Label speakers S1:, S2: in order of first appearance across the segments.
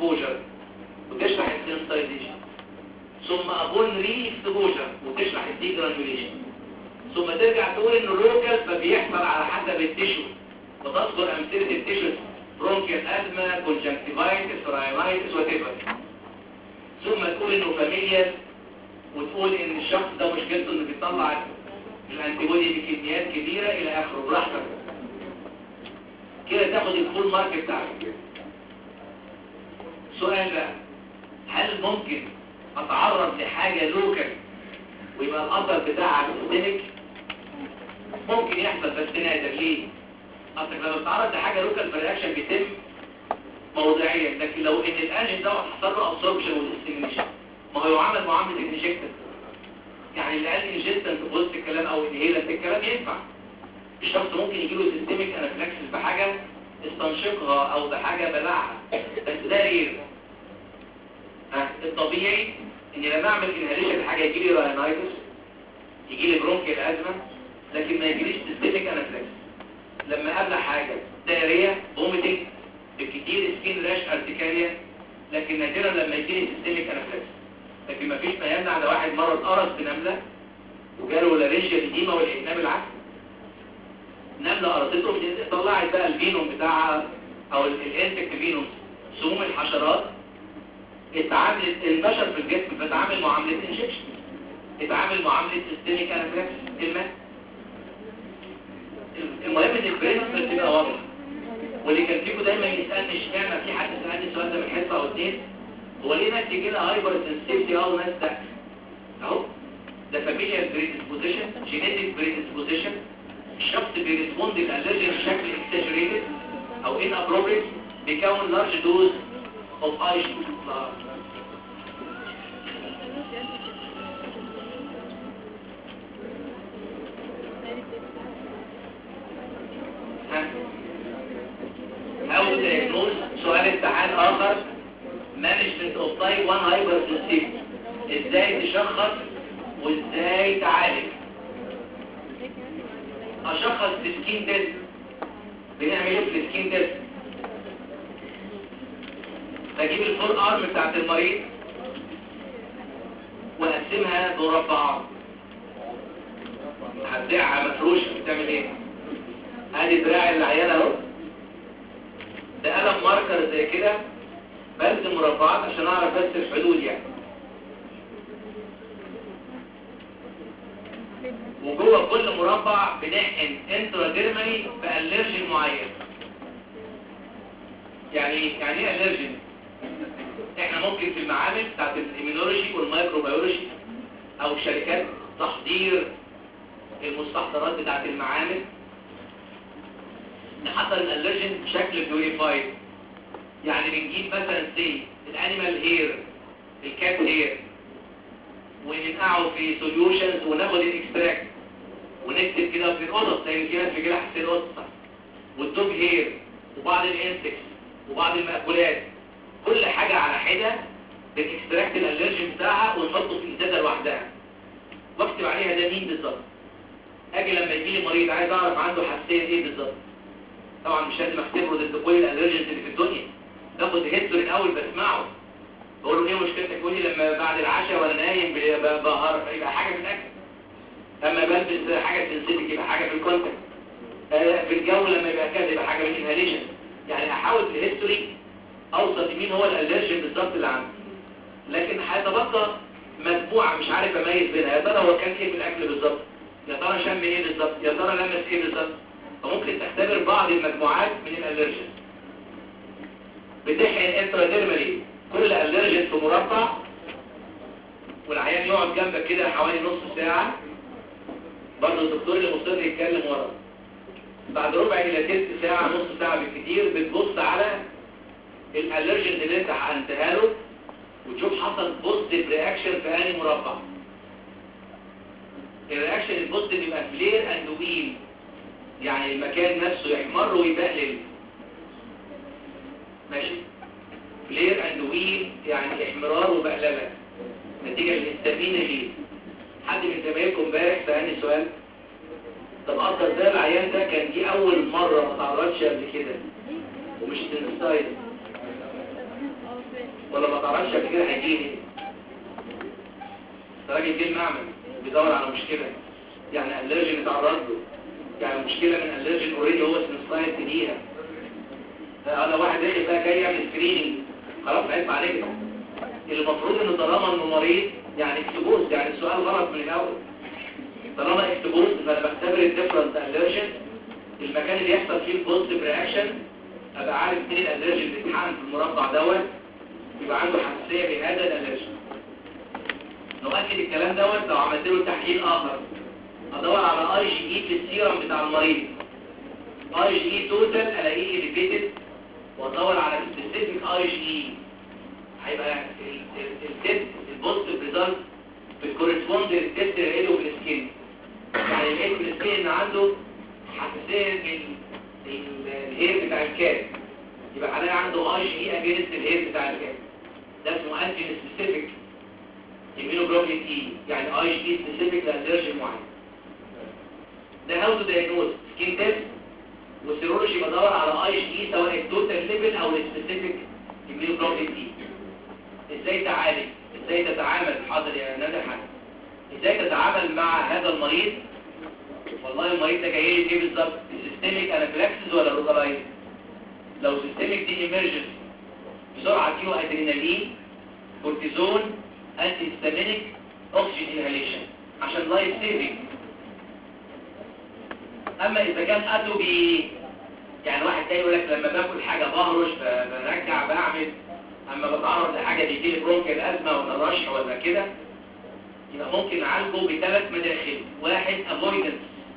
S1: اكسبوجر وتشرح السنسايزيشن ثم ابون ري اكسبوجر وتشرح الدي جرانيوليشن ثم ترجع تقول ان اللوكال فبيحصل على حسب التيشو وتذكر امثله التيشوز برونكيال ازمه كونجكتيفايتس راينايتس وتفر ثم تقول انه فاميليال وتقول ان الشخص ده مشكلته انه بيطلع الانتيبودي بكميات كبيره الى اخره براحتك كده تاخد الفول مارك بتاعك سؤال بقى هل ممكن اتعرض لحاجه لوكال ويبقى الاثر بتاعها سيستميك ممكن يحصل بس نادر ليه اصل لما بتتعرض لحاجه لوكال فالرياكشن بيتم موضعيا لكن لو ان الانجن ده حصل له ابسوربشن والاستيميشن ما هو عمل معامله الانجكتنت يعني اللي قال انجكتنت في وسط الكلام او انهيلنت الكلام ينفع الشخص ممكن يجي له سيستميك انافلاكسس بحاجه استنشقها او بحاجه بلعها بس ده رير ها الطبيعي ان لما اعمل انهاليشن لحاجه يجي لي راينايتس يجي لي برونكيال ازمه لكن ما يجيليش سيستميك انافلاكسس لما ابلع حاجه دايريه فوميتنج بالكتير سكين راش ارتكاليا لكن نادرا لما يجيلي سيستميك انافلاكسس لكن ما فيش ما يمنع لو واحد مرض قرص بنمله وجاله لارنجيا ايديما والانام العكس نمله قرصته طلعت بقى الفينوم بتاعها او الانفكت فينوم سموم الحشرات اتعاملت انتشر في الجسم فتعامل معامله انجكشن اتعامل معامله سيستميك انافلاكسس الماء المهم ان البرنسبل تبقى واضحه واللي كان فيكم دايما يسالني اشمعنى في حد سالني السؤال ده من حصه او اتنين هو ليه ناس تجي لها هايبر سنسيتي او ناس ده اهو ده فاميليال بريدisposition جينيتك بريدisposition الشخص بيرسبوند للالرجي بشكل اكساجريتد او ان ابروبريت بيكون لارج دوز اوف اي او diagnose سؤال امتحان اخر management of type 1 hypersensitivity ازاي تشخص وازاي تعالج اشخص السكين تيست بنعمل ايه في السكين تيست بجيب الفور ارم بتاعت المريض واقسمها مربعات هتبيعها مفروشه بتعمل ايه ادي دراع العيان اهو ده قلم ماركر زي كده برسم مربعات عشان اعرف بس الحدود يعني وجوه كل مربع بنحقن انتراديرمالي بالرجين معين يعني ايه يعني ايه الرجين احنا ممكن في المعامل بتاعت الامينولوجي والمايكروبيولوجي او شركات تحضير المستحضرات بتاعت المعامل نحضر الالرجين بشكل بيوريفايد يعني بنجيب مثلا سي الانيمال هير الكات هير وننقعه في سوليوشنز وناخد الاكستراكت ونكتب كده في القطط زي كده في جلاحة القطة والدوج هير وبعض الانسكس وبعض المأكولات كل حاجة على حدة بنكستراكت الالرجين بتاعها ونحطه في ازازة لوحدها واكتب عليها ده مين بالظبط اجي لما يجي لي مريض عايز اعرف عنده حساسيه ايه بالظبط طبعا مش لازم اختبره ضد كل الالرجنز اللي في الدنيا باخد هيستوري الاول بسمعه بقول له ايه مشكلتك يقول لي لما بعد العشاء وانا نايم بهار يبقى حاجه في الاكل اما بلبس حاجه سنسيتك يبقى حاجه في الكونتاكت آه في الجو لما يبقى كذا يبقى حاجه من الانهاليشن يعني احاول في الهيستوري اوصل لمين هو الالرجن بالظبط اللي عندي لكن هيتبقى مجموعه مش عارف اميز بينها يا ترى هو كان ايه في الاكل بالظبط يا ترى شم ايه بالظبط يا ترى لمس ايه بالظبط فممكن تختبر بعض المجموعات من الالرجن بتحقن انتراديرمالي كل الرجل في مربع والعيان يقعد جنبك كده حوالي نص ساعة برضه الدكتور اللي مصر يتكلم ورا بعد ربع الى تلت ساعة نص ساعة بالكتير بتبص على الالرجن اللي انت حقنتها له وتشوف حصل بوزيتيف رياكشن في انهي مربع الرياكشن البوزيتيف يبقى فلير اند ويل يعني المكان نفسه يحمر ويبقلل ماشي فلير اند ويل يعني احمرار وبقلله نتيجة للهستامين غير حد من زمايلكم امبارح سألني سؤال طب اقدر ده العيان ده كان دي اول مرة ما تعرضش قبل كده ومش سنستايد ولا ما تعرفش قبل كده هيجيني ده راجل جه المعمل بيدور على مشكله يعني الرجن اتعرض له يعني مشكله من الرجن اوريدي هو سنسلايت ليها انا واحد داخل بقى جاي يعمل سكريننج خلاص عيب عليك المفروض ان طالما انه مريض يعني اكتبوز يعني السؤال غلط من الاول طالما اكتبوز فانا بختبر الديفرنت الرجن المكان اللي يحصل فيه البوزيتيف رياكشن ابقى عارف مين الالرجي اللي بيتحقن في المربع دوت يبقى عنده حساسيه بهذا الالرجي نؤكد الكلام دوت لو عملت له تحليل اخر ادور على اي جي اي في السيرم بتاع المريض اي جي اي توتال الاقيه اليفيتد وادور على سبيسيفيك اي جي اي هيبقى التست البوزيتيف ريزلت بالكورسبوند للتست اللي لقيته في السكين يعني لقيت في السكين ان عنده حساسيه من الهير بتاع الكاب يبقى حاليا عنده اي جي اي اجينست الهير بتاع الكاب ده اسمه انتي سبيسيفيك immunoglobulin اي يعني اي جي اي سبيسيفيك لالرجي معين ده هاو تو دايجنوز سكين تيست والسيرولوجي بدور على اي جي اي سواء التوتال ليفل او السبيسيفيك immunoglobulin اي ازاي تعالج ازاي تتعامل حاضر يا ندى حاجه ازاي تتعامل مع هذا المريض والله المريض ده جاي لي ايه بالظبط سيستميك انافلاكسيس ولا لوكالايز لو سيستميك دي ايمرجنس بسرعه اديله ادرينالين كورتيزون انتي هيستامينيك اوكسجين انهاليشن عشان لايف سيفنج اما اذا كان اتوبي يعني واحد جاي يقول لك لما باكل حاجه بهرش برجع بعمل اما بتعرض لحاجه بيجي لي برونكيال ازمه ولا رشح ولا كده يبقى ممكن نعالجه بثلاث مداخل واحد افويدنس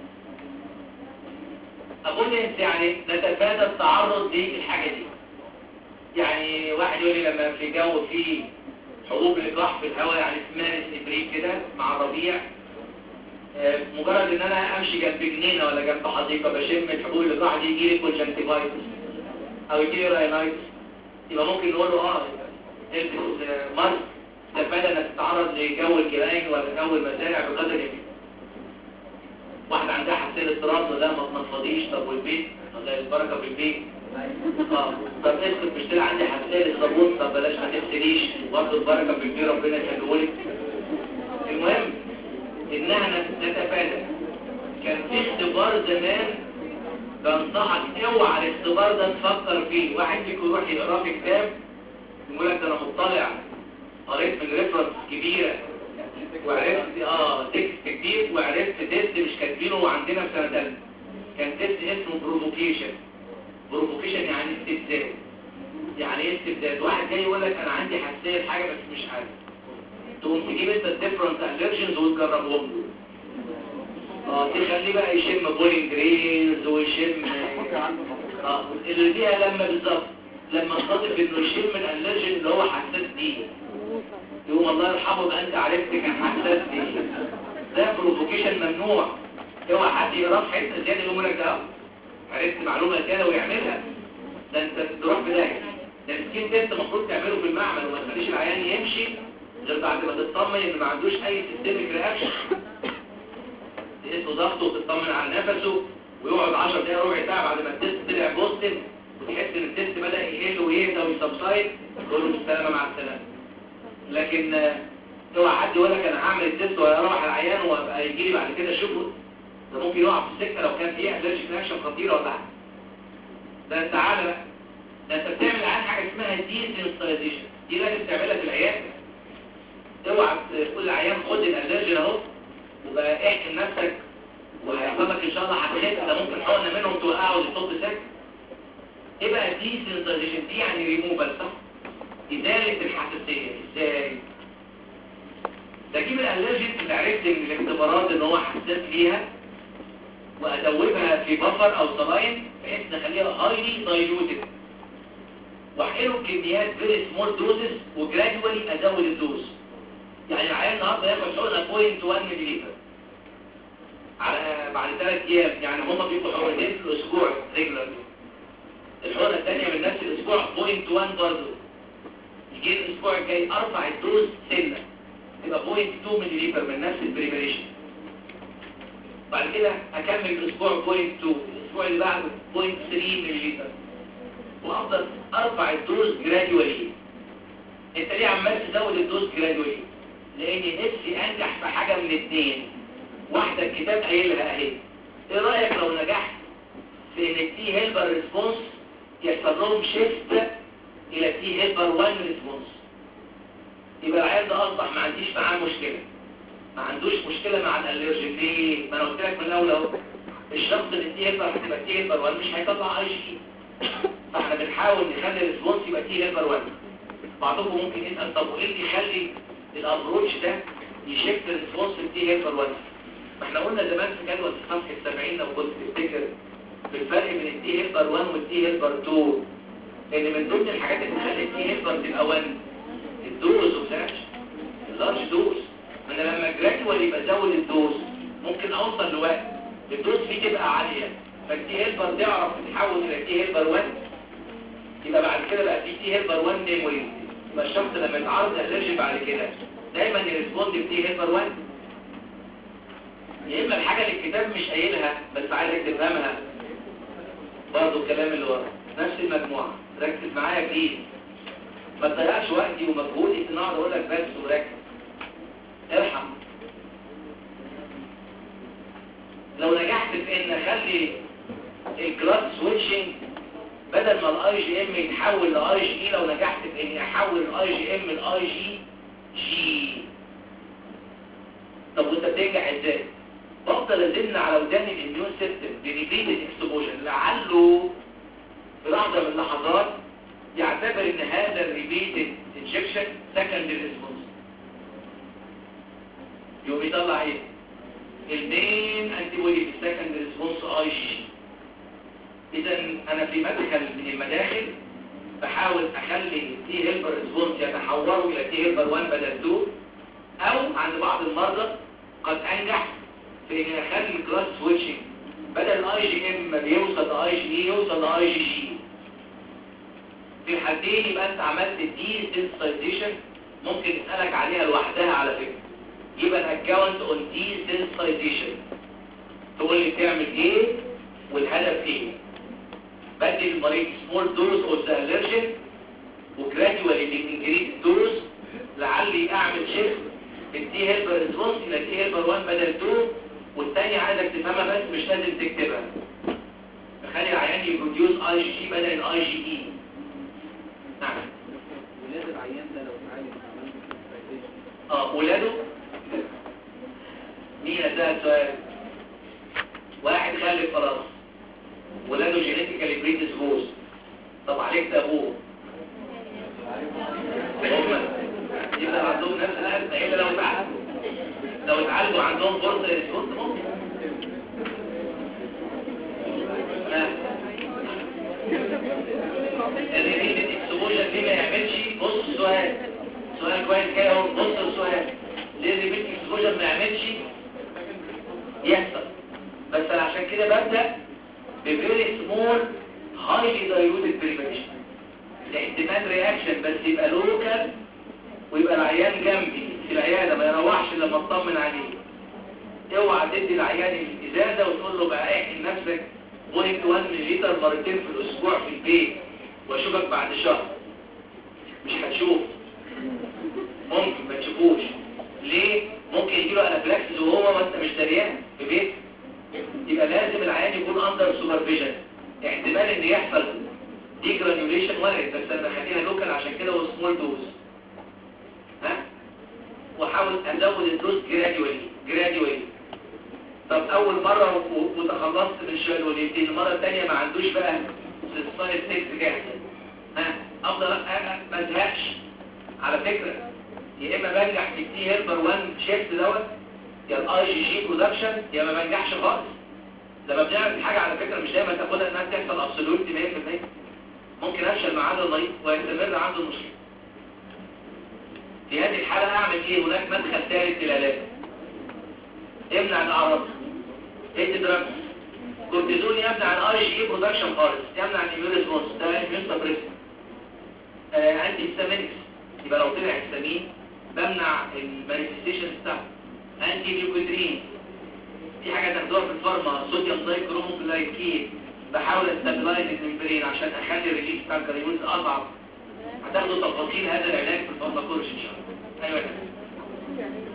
S1: افويدنس يعني نتفادى التعرض للحاجه دي يعني واحد يقول لي لما في جو فيه حبوب لقاح في الهواء يعني اسمها ابريق كده مع الربيع آه، مجرد ان انا امشي جنب جنينه ولا جنب حديقه بشم الحبوب اللقاح دي يجي لي كونجنتيفايتس او يجي لي راينايتس يبقى ممكن نقول له اه البس آه، ماسك تفادى انك تتعرض لجو الجيران ولا جو المزارع بقدر الامكان واحدة عندها حساسية اضطراب لا ما تنفضيش طب والبيت الله البركة في البيت اه طب اسكت مش طلع عندي حساسية للصابون طب بلاش ما تغسليش برضه البركة في البيت ربنا يخليهولك المهم انها نتفادى كان في اختبار زمان بنصحك اوعى الاختبار ده تفكر فيه واحد فيكم يروح يقرا في كتاب يقول لك ده انا مطلع قريت من ريفرنس كبيره وعرفت اه تكست كبير وعرفت تيست مش كاتبينه عندنا في سنه ثالثه كان تيست اسمه بروفوكيشن بروفوكيشن يعني استبداد يعني ايه استبداد واحد جاي يقول لك انا عندي حساسيه لحاجه بس مش عارف تقوم تجيب انت الديفرنت الرجنز وتجربهم له اه تخليه بقى يشم بولينج جرينز ويشم اه اللي فيها لما بالظبط لما تصادف انه يشم الالرجين اللي هو حساس دي يقوم الله يرحمه بقى انت عرفت كان حساس دي ده بروفوكيشن ممنوع اوعى حد يقراه في حته زياده يقول لك ده عرفت معلومه كده ويعملها ده انت تروح بدايه ده السكين تيست المفروض تعمله في المعمل وما تخليش العيان يمشي غير بعد ما تطمن ان ما عندوش اي سيستميك رياكشن تقيس له ضغطه وتطمن على نفسه ويقعد 10 دقايق ربع ساعه بعد ما التيست طلع بوزيتيف وتحس ان التيست بدا يقل ويهدى ويسبسايد تقول له بالسلامه مع السلامه لكن آه، اوعى حد يقول لك انا هعمل التيست واروح العيان وابقى يجي لي بعد كده اشوفه ده ممكن يقع في السكه لو كان فيه الرجيك رياكشن خطيره ولا حاجه ده تعالى بقى ده انت بتعمل عن حاجه اسمها دي سنسيتايزيشن دي لازم تعملها في العياده اوعى تقول للعيان خد الالرجين اهو وبقى احكم نفسك وهيحصل لك ان شاء الله هتخف ده ممكن حقنه منهم توقعه وتحط سك ايه بقى دي سنسيتايزيشن دي يعني ريموفال صح ازاله الحساسيه ازاي بجيب الالرجين اللي عرفت من الاختبارات ان هو حساس ليها وادوبها في بفر او صلاين بحيث نخليها هايلي دايلوتد واحقنه بكميات فيري سمول دوزز وجرادولي ازود الدوز يعني العيان النهارده ياخد حقنه 0.1 ملي على بعد ثلاث ايام يعني هم بيبقوا حقنتين في الاسبوع ريجولار الحقنه الثانيه من نفس الاسبوع 0.1 برضه يجي الاسبوع الجاي ارفع الدوز سنه يبقى 0.2 ملي من نفس البريبريشن بعد كده اكمل الاسبوع 0.2 الاسبوع اللي بعده 0.3 ملي وافضل ارفع الدوز جراديوالي انت ليه عمال تزود الدوز جرادولي لاني نفسي انجح في حاجه من اتنين واحده الكتاب قايلها اهي ايه رايك لو نجحت في ان التي هيلبر ريسبونس يحصل لهم شيفت الى تي هيلبر 1 ريسبونس يبقى العيال ده اصبح ما عنديش معاه مشكله ما عندوش مشكله مع الالرجين ليه ما انا قلت لك من الاول اهو الشخص اللي التي هيلبر هتبقى تي هيلبر 1 مش هيطلع اي جي فاحنا بنحاول نخلي الريسبونس يبقى تي هيلبر 1 بعضكم ممكن يسال طب وايه اللي يخلي الابروتش ده يشفت الريسبونس للتي هيلبر 1 ما احنا قلنا زمان في جدول في صفحه 70 لو كنت تفتكر في الفرق بين التي هيلبر 1 والتي هيلبر 2 ان من ضمن الحاجات اللي بتخلي التي هيلبر تبقى 1 الدوز وساش اللارج دوز انا لما جرادوال يبقى ازود الدوز ممكن اوصل لوقت الدوز فيه تبقى عاليه فالتي هيلبر تعرف تتحول الى تي هيلبر 1 يبقى بعد كده بقى في تي هيلبر 1 ميموري يبقى الشخص لما يتعرض الرجي بعد كده دايما يرسبوند بتي هيلبر 1 يا اما الحاجه اللي الكتاب مش قايلها بس عايزك تفهمها برضه الكلام اللي ورا نفس المجموعه ركز معايا بليز ما تضيعش وقتي ومجهودي في ان اقعد اقول لك بس وركز ارحم لو نجحت في ان اخلي الكلاس سويتشنج بدل ما الاي جي ام يتحول لاي جي لو نجحت في اني احول الاي جي ام لاي جي جي طب وانت بتنجح ازاي بفضل ازن على ودان الاميون سيستم بريبيتد اكسبوجر لعله في لحظه من اللحظات يعتبر ان هذا الريبيتد انجكشن سكندري ريسبونس يقوم يطلع ايه المين انتي بودي في السكندري ريسبونس اي جي اذا انا في مدخل من المداخل بحاول اخلي التي هيلبر ريسبونس يتحولوا الى تي هيلبر 1 بدل 2 او عند بعض المرضى قد انجح في ان اخلي الكلاس سويتشنج بدل الاي جي ام ما بيوصل لاي جي اي يوصل لاي جي جي في الحالتين يبقى انت عملت دي سنسيتيشن ممكن اسالك عليها لوحدها على فكره يبقى الاكونت اون دي سنسيتيشن تقول لي بتعمل ايه والهدف ايه بدي المريض سمول دوز اوف ذا الرجين وجراديوالي انكريز الدوز لعلي اعمل شيفت التي هيلبر ريسبونس الى تي هيلبر 1 بدل 2 والثانيه عايزك تفهمها بس مش لازم تكتبها تخلي العيان يبروديوس اي جي جي بدل الاي جي اي نعم
S2: ولاد العيان ده لو اتعالج عملت سنسيتيشن
S1: اه ولاده مين ده سؤال واحد خلف خلاص ولاده جينيتيكالي بريديسبوز طب عليك ابوه هم يبقى عندهم نفس الألف إلا لو اتعالجوا لو اتعالجوا عندهم فرصة للريسبونس ممكن ها. الريبيتد اكسبوجر ليه ما يعملش بص السؤال سؤال كويس كده اهو بص السؤال ليه الريبيتد اكسبوجر ما يعملش يحصل بس انا عشان كده ببدا بفيري سمول هايلي دايلوتد بريبريشن الاحتمال رياكشن بس يبقى لوكال ويبقى العيان جنبي في العياده ما يروحش الا لما اطمن عليه اوعى تدي العيان الازازه وتقول له بقى احكي لنفسك 0.1 مللتر مرتين في الاسبوع في البيت واشوفك بعد شهر مش هتشوف ممكن ما تشوفوش ليه ممكن يجيله انافلاكسيس وهو وانت مش دريان في بيت يبقى لازم العيان يكون اندر سوبرفيجن احتمال ان يحصل دي جرانيوليشن وارد بس انا بخليها لوكال عشان كده هو سمول دوز ها واحاول ازود الدوز جراديولي جراديولي طب اول مره و- وتخلصت من الشالوليتين المره الثانيه ما عندوش بقى سايد تكس جاهزه ها افضل أ- أ- ما ازهقش على فكره يا اما بنجح في التي هيلبر 1 شيفت دوت يا الاي جي جي برودكشن يا ما بنجحش خالص لما بنعمل حاجه على فكره مش دايما تاخدها انها تحصل ابسولوت 100% ممكن افشل مع هذا المريض ويستمر عنده المشكله في هذه الحاله اعمل ايه هناك مدخل ثالث للعلاج امنع الاعراض ادي دراجز كورتيزون يمنع الاي جي اي برودكشن خالص يمنع الاميون ريسبونس ده اميون سبريسر انتي هيستامينكس يبقى لو طلع هيستامين بمنع المانيفستيشن بتاعه انتي ليوكودرين في حاجه تاخدوها في الفارما صوديوم دايكروموجلايكين بحاول استابلايز الممبرين عشان اخلي الريليز بتاع الكاريوز اضعف هتاخدوا تفاصيل هذا العلاج في الفارماكولوجي ان شاء الله ايوه يا فندم.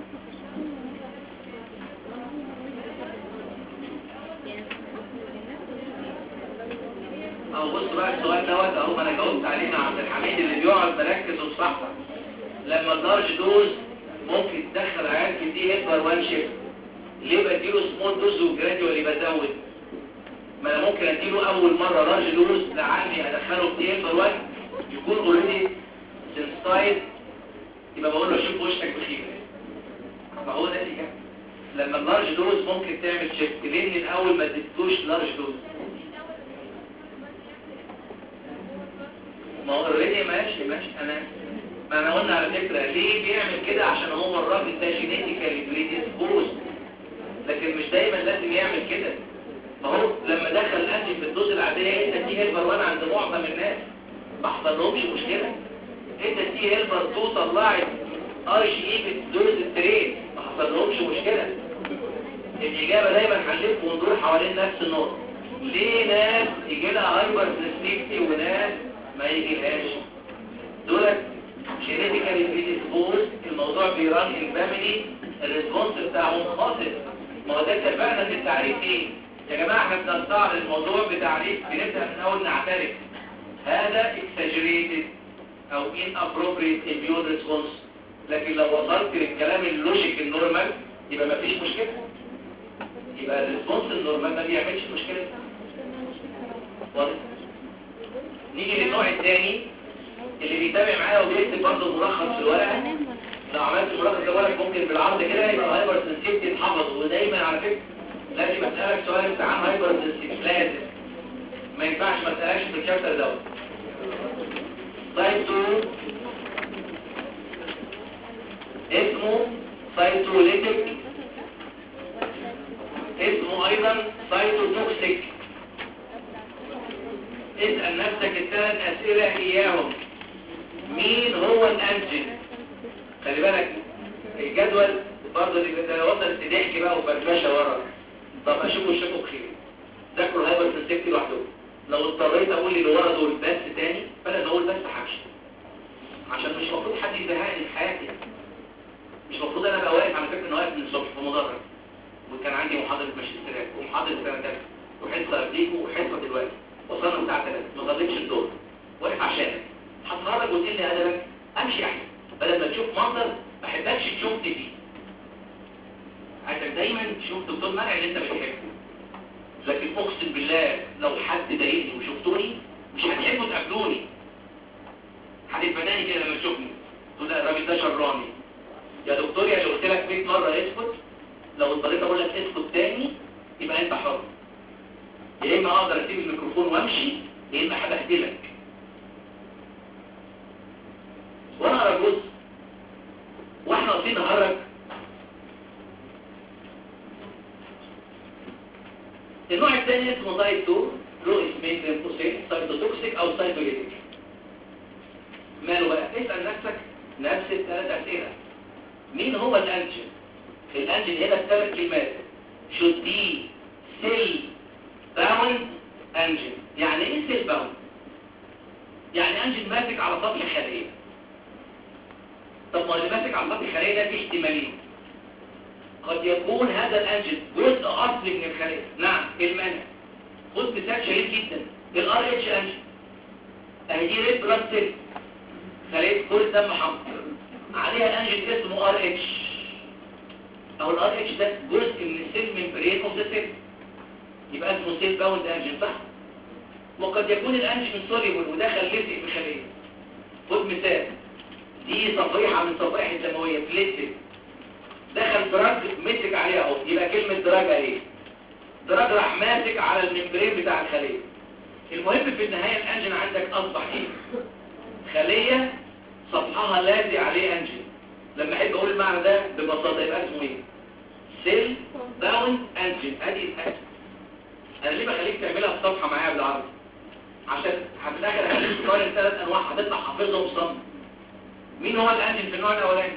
S1: اهو بص بقى السؤال دوت اهو ما انا جاوبت عليه مع عبد الحميد اللي بيقعد مركز وصحصح لما اللارج دوز ممكن تدخل عيان في دي هيبر وان شيفت ليه بديله سمول دوز وجراديوالي بزود ما انا ممكن اديله اول مره لارج دوز لعلي ادخله في دي هيبر وان يكون اوريدي سنسايد يبقى بقول له شوف وشك بخير ما هو ده الاجابه لما اللارج دوز ممكن تعمل شيفت ليه من الاول ما اديتوش لارج دوز ما هو اوريدي ماشي ماشي انا ما انا قلنا على فكره ليه بيعمل كده عشان هو الراجل ده جينيتيكالي بريديسبوز لكن مش دايما لازم يعمل كده ما هو لما دخل الانتي في الدوز العاديه انت تي هيلبر 1 عند معظم الناس ما حصلهمش مشكله انت تي هيلبر 2 طلعت اي جي اي في الدوز الترين ما حصلهمش مشكله الاجابه دايما هنلف وندور حوالين نفس النقطه ليه ناس يجي لها هايبر سنسيتي وناس ما يجيلهاش دولت جينيتيكالي بريديسبوز الموضوع بيران الفاميلي الريسبونس بتاعهم خاطئ ما هو ده اتفقنا ان التعريف ايه يا جماعه احنا بنستعرض الموضوع بتعريف بنبدا من اول نعترف هذا exaggerated او inappropriate immune response لكن لو وصلت للكلام اللوجيك النورمال يبقى مفيش مشكله يبقى الريسبونس النورمال ما بيعملش مشكله واضح نيجي للنوع الثاني اللي بيتابع معايا وبيكتب برضه ملخص في الورقه لو عملت ملخص الورق ممكن بالعرض كده يبقى هايبر سنسيتي يتحفظ ودايما على فكره لازم اسالك سؤال انت عن هايبر سنسيتي لازم ما ينفعش ما اسالكش في الشابتر دوت تايب 2 اسمه سايتوليتيك اسمه ايضا سايتوتوكسيك اسأل نفسك الثلاث أسئلة إياهم مين هو الأنجل خلي بالك الجدول برضه اللي وصلت ضحك بقى وفرفشه ورا طب اشوفوا اشوفوا بخير ذاكروا الهايبر سنسيتي لوحدهم لو اضطريت اقول اللي ورا دول بس تاني فانا اقول بس همشي عشان مش المفروض حد يزهقني في حياتي مش المفروض انا ابقى واقف على فكره ان واقف من الصبح في مدرج وكان عندي محاضره ماجستيرات ومحاضره سنه ثالثه وحصه قبليكوا وحصه دلوقتي وصلنا الساعه 3 ما غلطتش الدور واقف عشانك هتخرج وتقول لي ادبك امشي احسن بدل ما تشوف منظر ما احبكش تشوف فيه عايزك دايما تشوف دكتور منع اللي انت بتحبه لكن اقسم بالله لو حد ضايقني وشفتوني مش هتحبوا تقابلوني هتتبناني كده لما تشوفني تقول لا الراجل ده شراني يا دكتور يا اللي قلت لك 100 مره اسكت لو اضطريت اقول لك اسكت تاني يبقى انت حر يا اما اقدر اسيب الميكروفون وامشي يا اما هبهدلك وانا ارجوز واحنا واقفين نهرج النوع الثاني اسمه تايب 2 له اسمين بين قوسين سايتوتوكسيك او سايتوليتيك ماله بقى اسال نفسك نفس الثلاث اسئله مين هو الانجن الانجن هنا بثلاث كلمات should be cell bound انجن يعني ايه سيل باوند يعني انجن ماسك على سطح خليه طب ما اللي ماسك على سطح الخليه ده فيه احتمالين قد يكون هذا الانجن جزء اصلي من الخليه نعم المنع خد مثال شهير جدا الار اتش انجن اهي دي ريد بلاد سيل خليه كل دم حمض عليها انجن اسمه ار اتش او الار اتش ده جزء من السيل ممبرين اوف ذا سيل يبقى اسمه سيل باوند انجن صح وقد يكون الانجن سوليبل ودخل لزق في خليه خد مثال دي صفيحه من صفائح الدمويه بليتد دخل دراج مسك عليها اهو يبقى كلمه دراج اهي دراج راح ماسك على الممبرين بتاع الخليه المهم في النهايه الانجن عندك اصبح ايه خليه سطحها لازق عليه انجن لما احب اقول المعنى ده ببساطه يبقى اسمه ايه سيل باوند انجن ادي الانجن انا ليه بخليك تعملها في صفحه معايا بالعربي عشان في الاخر هخليك تقارن ثلاث انواع هتطلع حافظهم صم مين هو الانجن في النوع الاولاني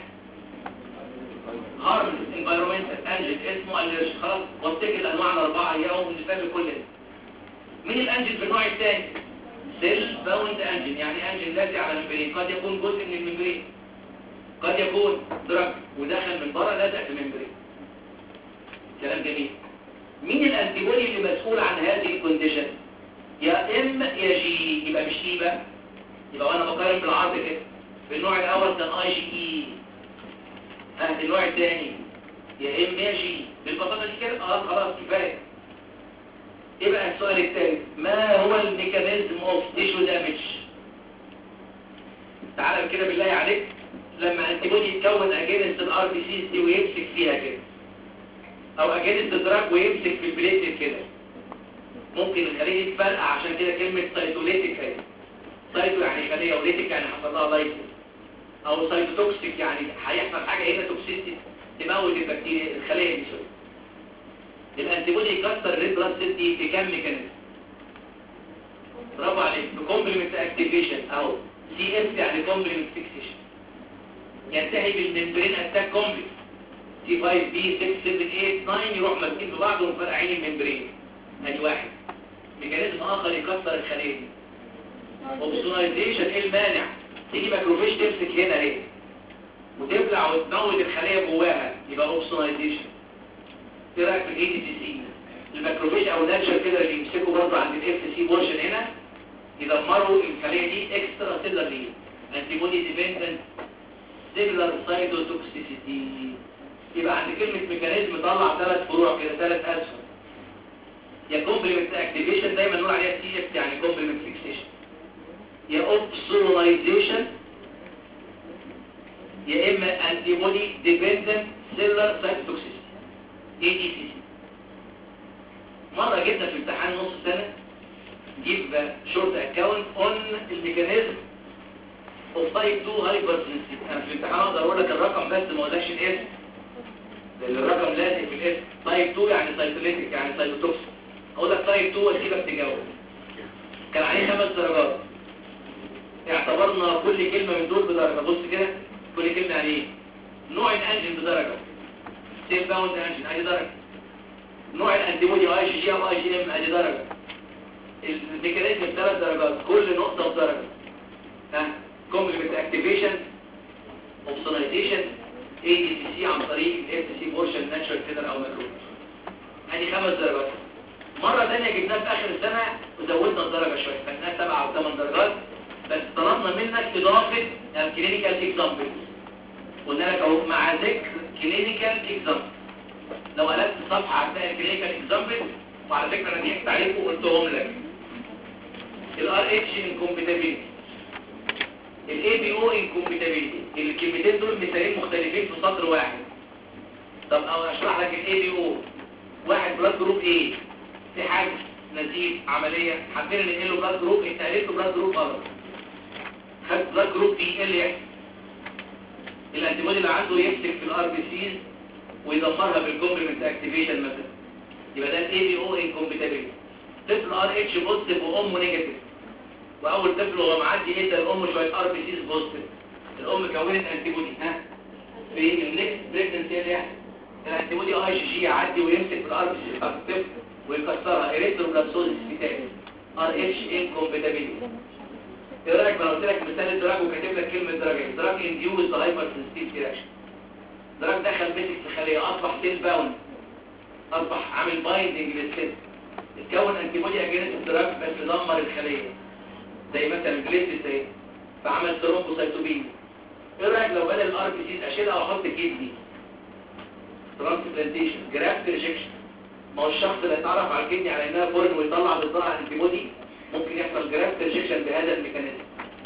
S1: هارمز انفايرمنتال انجن اسمه اليرش خلاص وافتكر الانواع الاربعه اياهم ونسال كل ده مين الانجن في النوع الثاني سيل باوند انجن يعني انجن لازق على الممبرين قد يكون جزء من الممبرين قد يكون دراج ودخل من بره لازق في الممبرين كلام جميل مين الانتيبودي اللي مسؤول عن هذه الكونديشن يا ام يا جي يبقى مش اي بقى يبقى وانا بقارن بالعرض كده في النوع الاول كان اي جي اي ها النوع الثاني يا ام يا جي بالبساطه دي كده اه خلاص كفايه ايه بقى السؤال الثالث ما هو الميكانيزم اوف تيشو دامج تعالى كده بالله عليك لما انتيبودي يتكون اجينست الار بي سيز دي ويمسك فيها كده او اجينست الدراج ويمسك في البليتلت كده ممكن الخليه دي تفرقع عشان كده كلمه سايتوليتيك اهي سايتو يعني خليه وليتيك يعني حصل لها لايسيس او سايتوتوكسيك يعني هيحصل حاجه هنا توكسيستي تموت البكتيريا الخليه دي شويه الانتيبودي يكسر الريد بلاد سيل دي بكام ميكانيزم برافو عليك بكومبلمنت اكتيفيشن او سي اف يعني كومبلمنت فيكسيشن ينتهي بالممبرين اتاك كومبلكس سي 5 بي 6 7 8 9 يروح ماسكين ببعض ومفرقعين الممبرين ادي واحد ميكانيزم اخر يكسر الخليه دي اوبسوناليزيشن ايه المانع تيجي ماكروفيج تمسك هنا اهي وتبلع وتموت الخليه جواها يبقى اوبسوناليزيشن ايه رايك في الاي دي سي الماكروفيج او ناتشر كده اللي يمسكوا برضه عند الاف سي بورشن هنا يدمروا الخليه دي اكسترا سيلرلي انتيبودي ديبندنت سيلر سايتوتوكسيسيتي يبقى عند كلمه ميكانيزم طلع ثلاث فروع كده ثلاث اسهم يا كومبلمنت اكتيفيشن دايما نقول عليها سي اف يعني كومبلمنت فيكسيشن يا اوبسوناليزيشن يا اما انتيبودي ديبندنت سيلر سايتوتوكسيسيتي اي دي سي مرة جبنا في امتحان نص سنة جيب شورت اكاونت اون الميكانيزم اوف تايب 2 هايبر سنسيتيف انا في الامتحان اقدر اقول لك الرقم بس ما اقولكش الاسم لان الرقم لازم في الاسم تايب 2 يعني سايتوليتيك يعني سايتوتوكسيك اقول لك تايب 2 واسيبك تجاوب كان عليه خمس درجات اعتبرنا كل كلمة من دول بدرجة بص كده كل كلمة يعني ايه نوع الانجن بدرجة سيف باوند انجن ادي درجة نوع الانتيبودي اي جي جي او اي جي ام ادي درجة الميكانيزم بثلاث درجات كل نقطة بدرجة ها كومبلمنت اكتيفيشن اوبسوناليزيشن اي دي سي سي عن طريق الاف سي بورشن ناتشرال كيلر او ماكرو ادي خمس درجات مرة ثانية جبناها في اخر السنة وزودنا الدرجة شوية خدناها سبعة او ثمان درجات بس طلبنا منك اضافة الكلينيكال اكزامبل قلنا لك اهو مع ذكر كلينيكال اكزامبل لو قلبت الصفحة هتلاقي الكلينيكال اكزامبل وعلى فكرة انا ضحكت عليكم وقلتهم لك الار اتش انكومبيتابيلتي الاي بي او انكومبيتابيلتي الكلمتين دول مثالين مختلفين في سطر واحد طب او اشرح لك الاي بي او واحد بلاد جروب ايه في حاجة نزيف عملية حابين ننقل له بلاد جروب انت قلت له بلاد جروب غلط خد بلاد جروب دي ايه اللي يحصل الانتيبودي اللي عنده يمسك في الار بي سيز ويدمرها بالكومبلمنت اكتيفيشن مثلا يبقى ده الاي بي او انكومبيتابيلتي طفل ار اتش بوزيتيف وامه نيجاتيف واول طفل وهو معدي ادى الام شويه ار بي سيز بوزيتيف الام كونت انتيبودي ها في النكست بريجنسي اللي يحصل الانتيبودي اي جي جي يعدي ويمسك في الار بي سيز بتاعت الطفل ويكسرها اريثروبلاسوزيس فيتال ار اتش انكومبيتابيلتي ايه رايك لو قلت لك مثال الدراج وكاتب لك كلمه دراج دراج انديوز هايبر سنسيتيف رياكشن دراج دخل مسك في خليه اصبح سيل باوند اصبح عامل بايندنج للسيل اتكون انتي بودي اجينست الدراج بس دمر الخليه زي مثلا جليتس اهي فعمل ثرومبوسايتوبين ايه رايك لو بدل الار بي سيز اشيلها واحط كيدني ترانسبلانتيشن جرافت ريجكشن ما هو الشخص اللي اتعرف على الكدني على انها فورن ويطلع ضدها انتي بودي ممكن يحصل جرافت ريجكشن بهذا الميكانيزم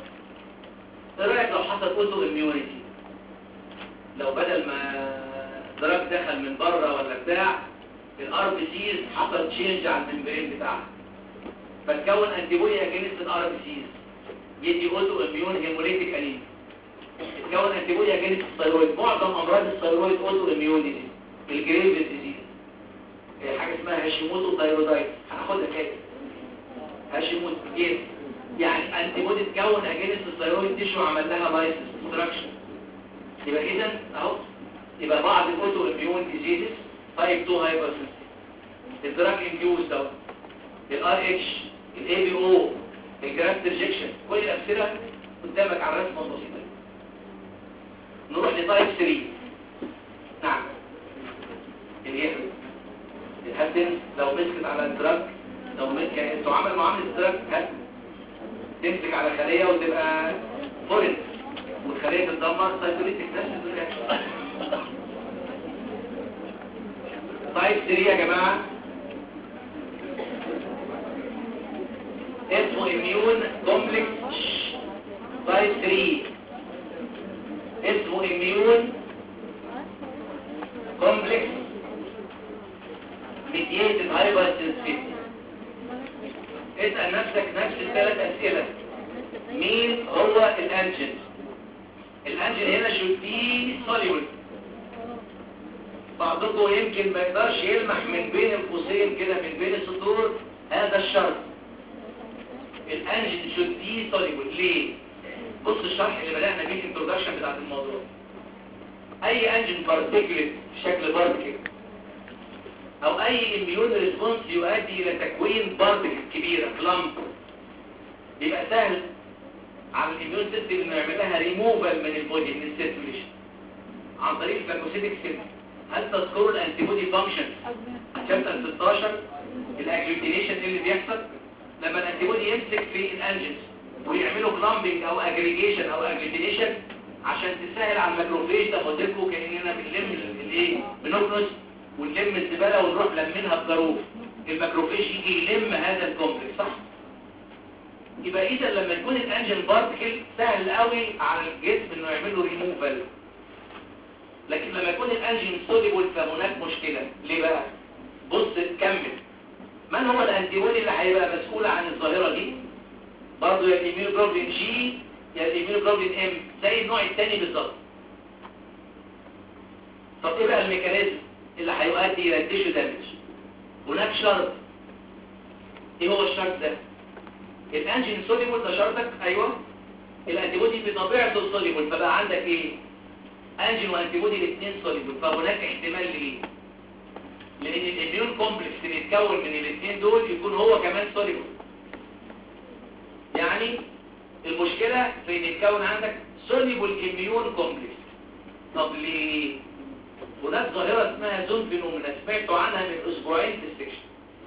S1: ايه رايك لو حصل اوتو اميونيتي لو بدل ما دراج دخل من بره ولا بتاع الار بي سيز حصل تشينج على الممبرين بتاعها فتكون انتي بودي اجينست الار بي سيز يدي اوتو اميون هيموليتيك انيميا تكون انتي بودي اجينست الثيرويد معظم امراض الثيرويد اوتو اميون ديزيز الجريف ديزيز حاجه اسمها هاشيموتو ثايرويدايتس هناخدها كده هاشيموتو ايه يعني انتي بودي تكون اجينست الثيرويد تيشو عمل لها لايسنس ديستراكشن يبقى اذا اهو يبقى بعض الاوتو اميون ديزيزز تايب 2 هايبر الدراج انديوز ده الار اتش الاي بي او الجرافت ريجكشن كل الامثله قدامك على الرسمه البسيطه نروح لتايب 3 نعم اليهر الهاتن لو مسكت على الدراج لو مسك انتوا عمل معامله الدراج هات تمسك على خليه وتبقى فورن والخليه تتدمر سايتوليتك نفس الرياكشن تايب 3 يا جماعه اسمه اميون كومبلكس تايب 3 اسمه اميون كومبلكس ميديتد هايبر سنسيتي اسال نفسك نفس الثلاث اسئله مين هو الانجن الانجن هنا should be soluble بعضكم يمكن ما يقدرش يلمح من بين القوسين كده من بين السطور هذا الشرط الانجن should be soluble ليه بص الشرح اللي بدأنا بيه الانترودكشن بتاعت الموضوع اي انجن بارتيكلت بشكل بارتيكل او اي اميون ريسبونس يؤدي الى تكوين بارتيكل كبيره كلامب بيبقى سهل على الاميون سيستم انه يعمل لها ريموفال من البودي من السيركيوليشن عن طريق الفاكوسيتيك سيستم هل تذكروا الانتي بودي فانكشن شابتر 16 الاجلوتينيشن اللي بيحصل لما الانتي بودي يمسك في الانجنز ويعملوا كلامبنج او اجريجيشن او اجلوتينيشن عشان تسهل على الماكروفيج ده موديلكم كاننا بنلم الايه بنكنس ونلم الزباله ونروح لمنها بجاروف الماكروفيج يجي يلم هذا الكومبلكس صح يبقى اذا لما يكون الانجن بارتكل سهل قوي على الجسم انه يعمل له ريموفال لكن لما يكون الانجن سوليبل فهناك مشكله ليه بقى بص كمل من هو الانتيبودي اللي هيبقى مسؤول عن الظاهره دي برضه يا الاميونوجلوبولين جي يا الاميونوجلوبولين ام زي النوع الثاني بالظبط طب ايه بقى الميكانيزم اللي هيؤدي الى التيشو دامج هناك شرط ايه هو الشرط ده الانجين سوليبل ده شرطك ايوه الانتيبودي بطبيعته سوليبل فبقى عندك ايه انجين وانتيبودي الاثنين سوليبل فهناك احتمال ليه لان الاميون كومبلكس اللي يتكون من الاثنين دول يكون هو كمان سوليبل يعني المشكلة في ان يتكون عندك سوليبل اميون كومبلكس طب ليه هناك ظاهرة اسمها زون فينومينا سمعتوا عنها من اسبوعين في السكشن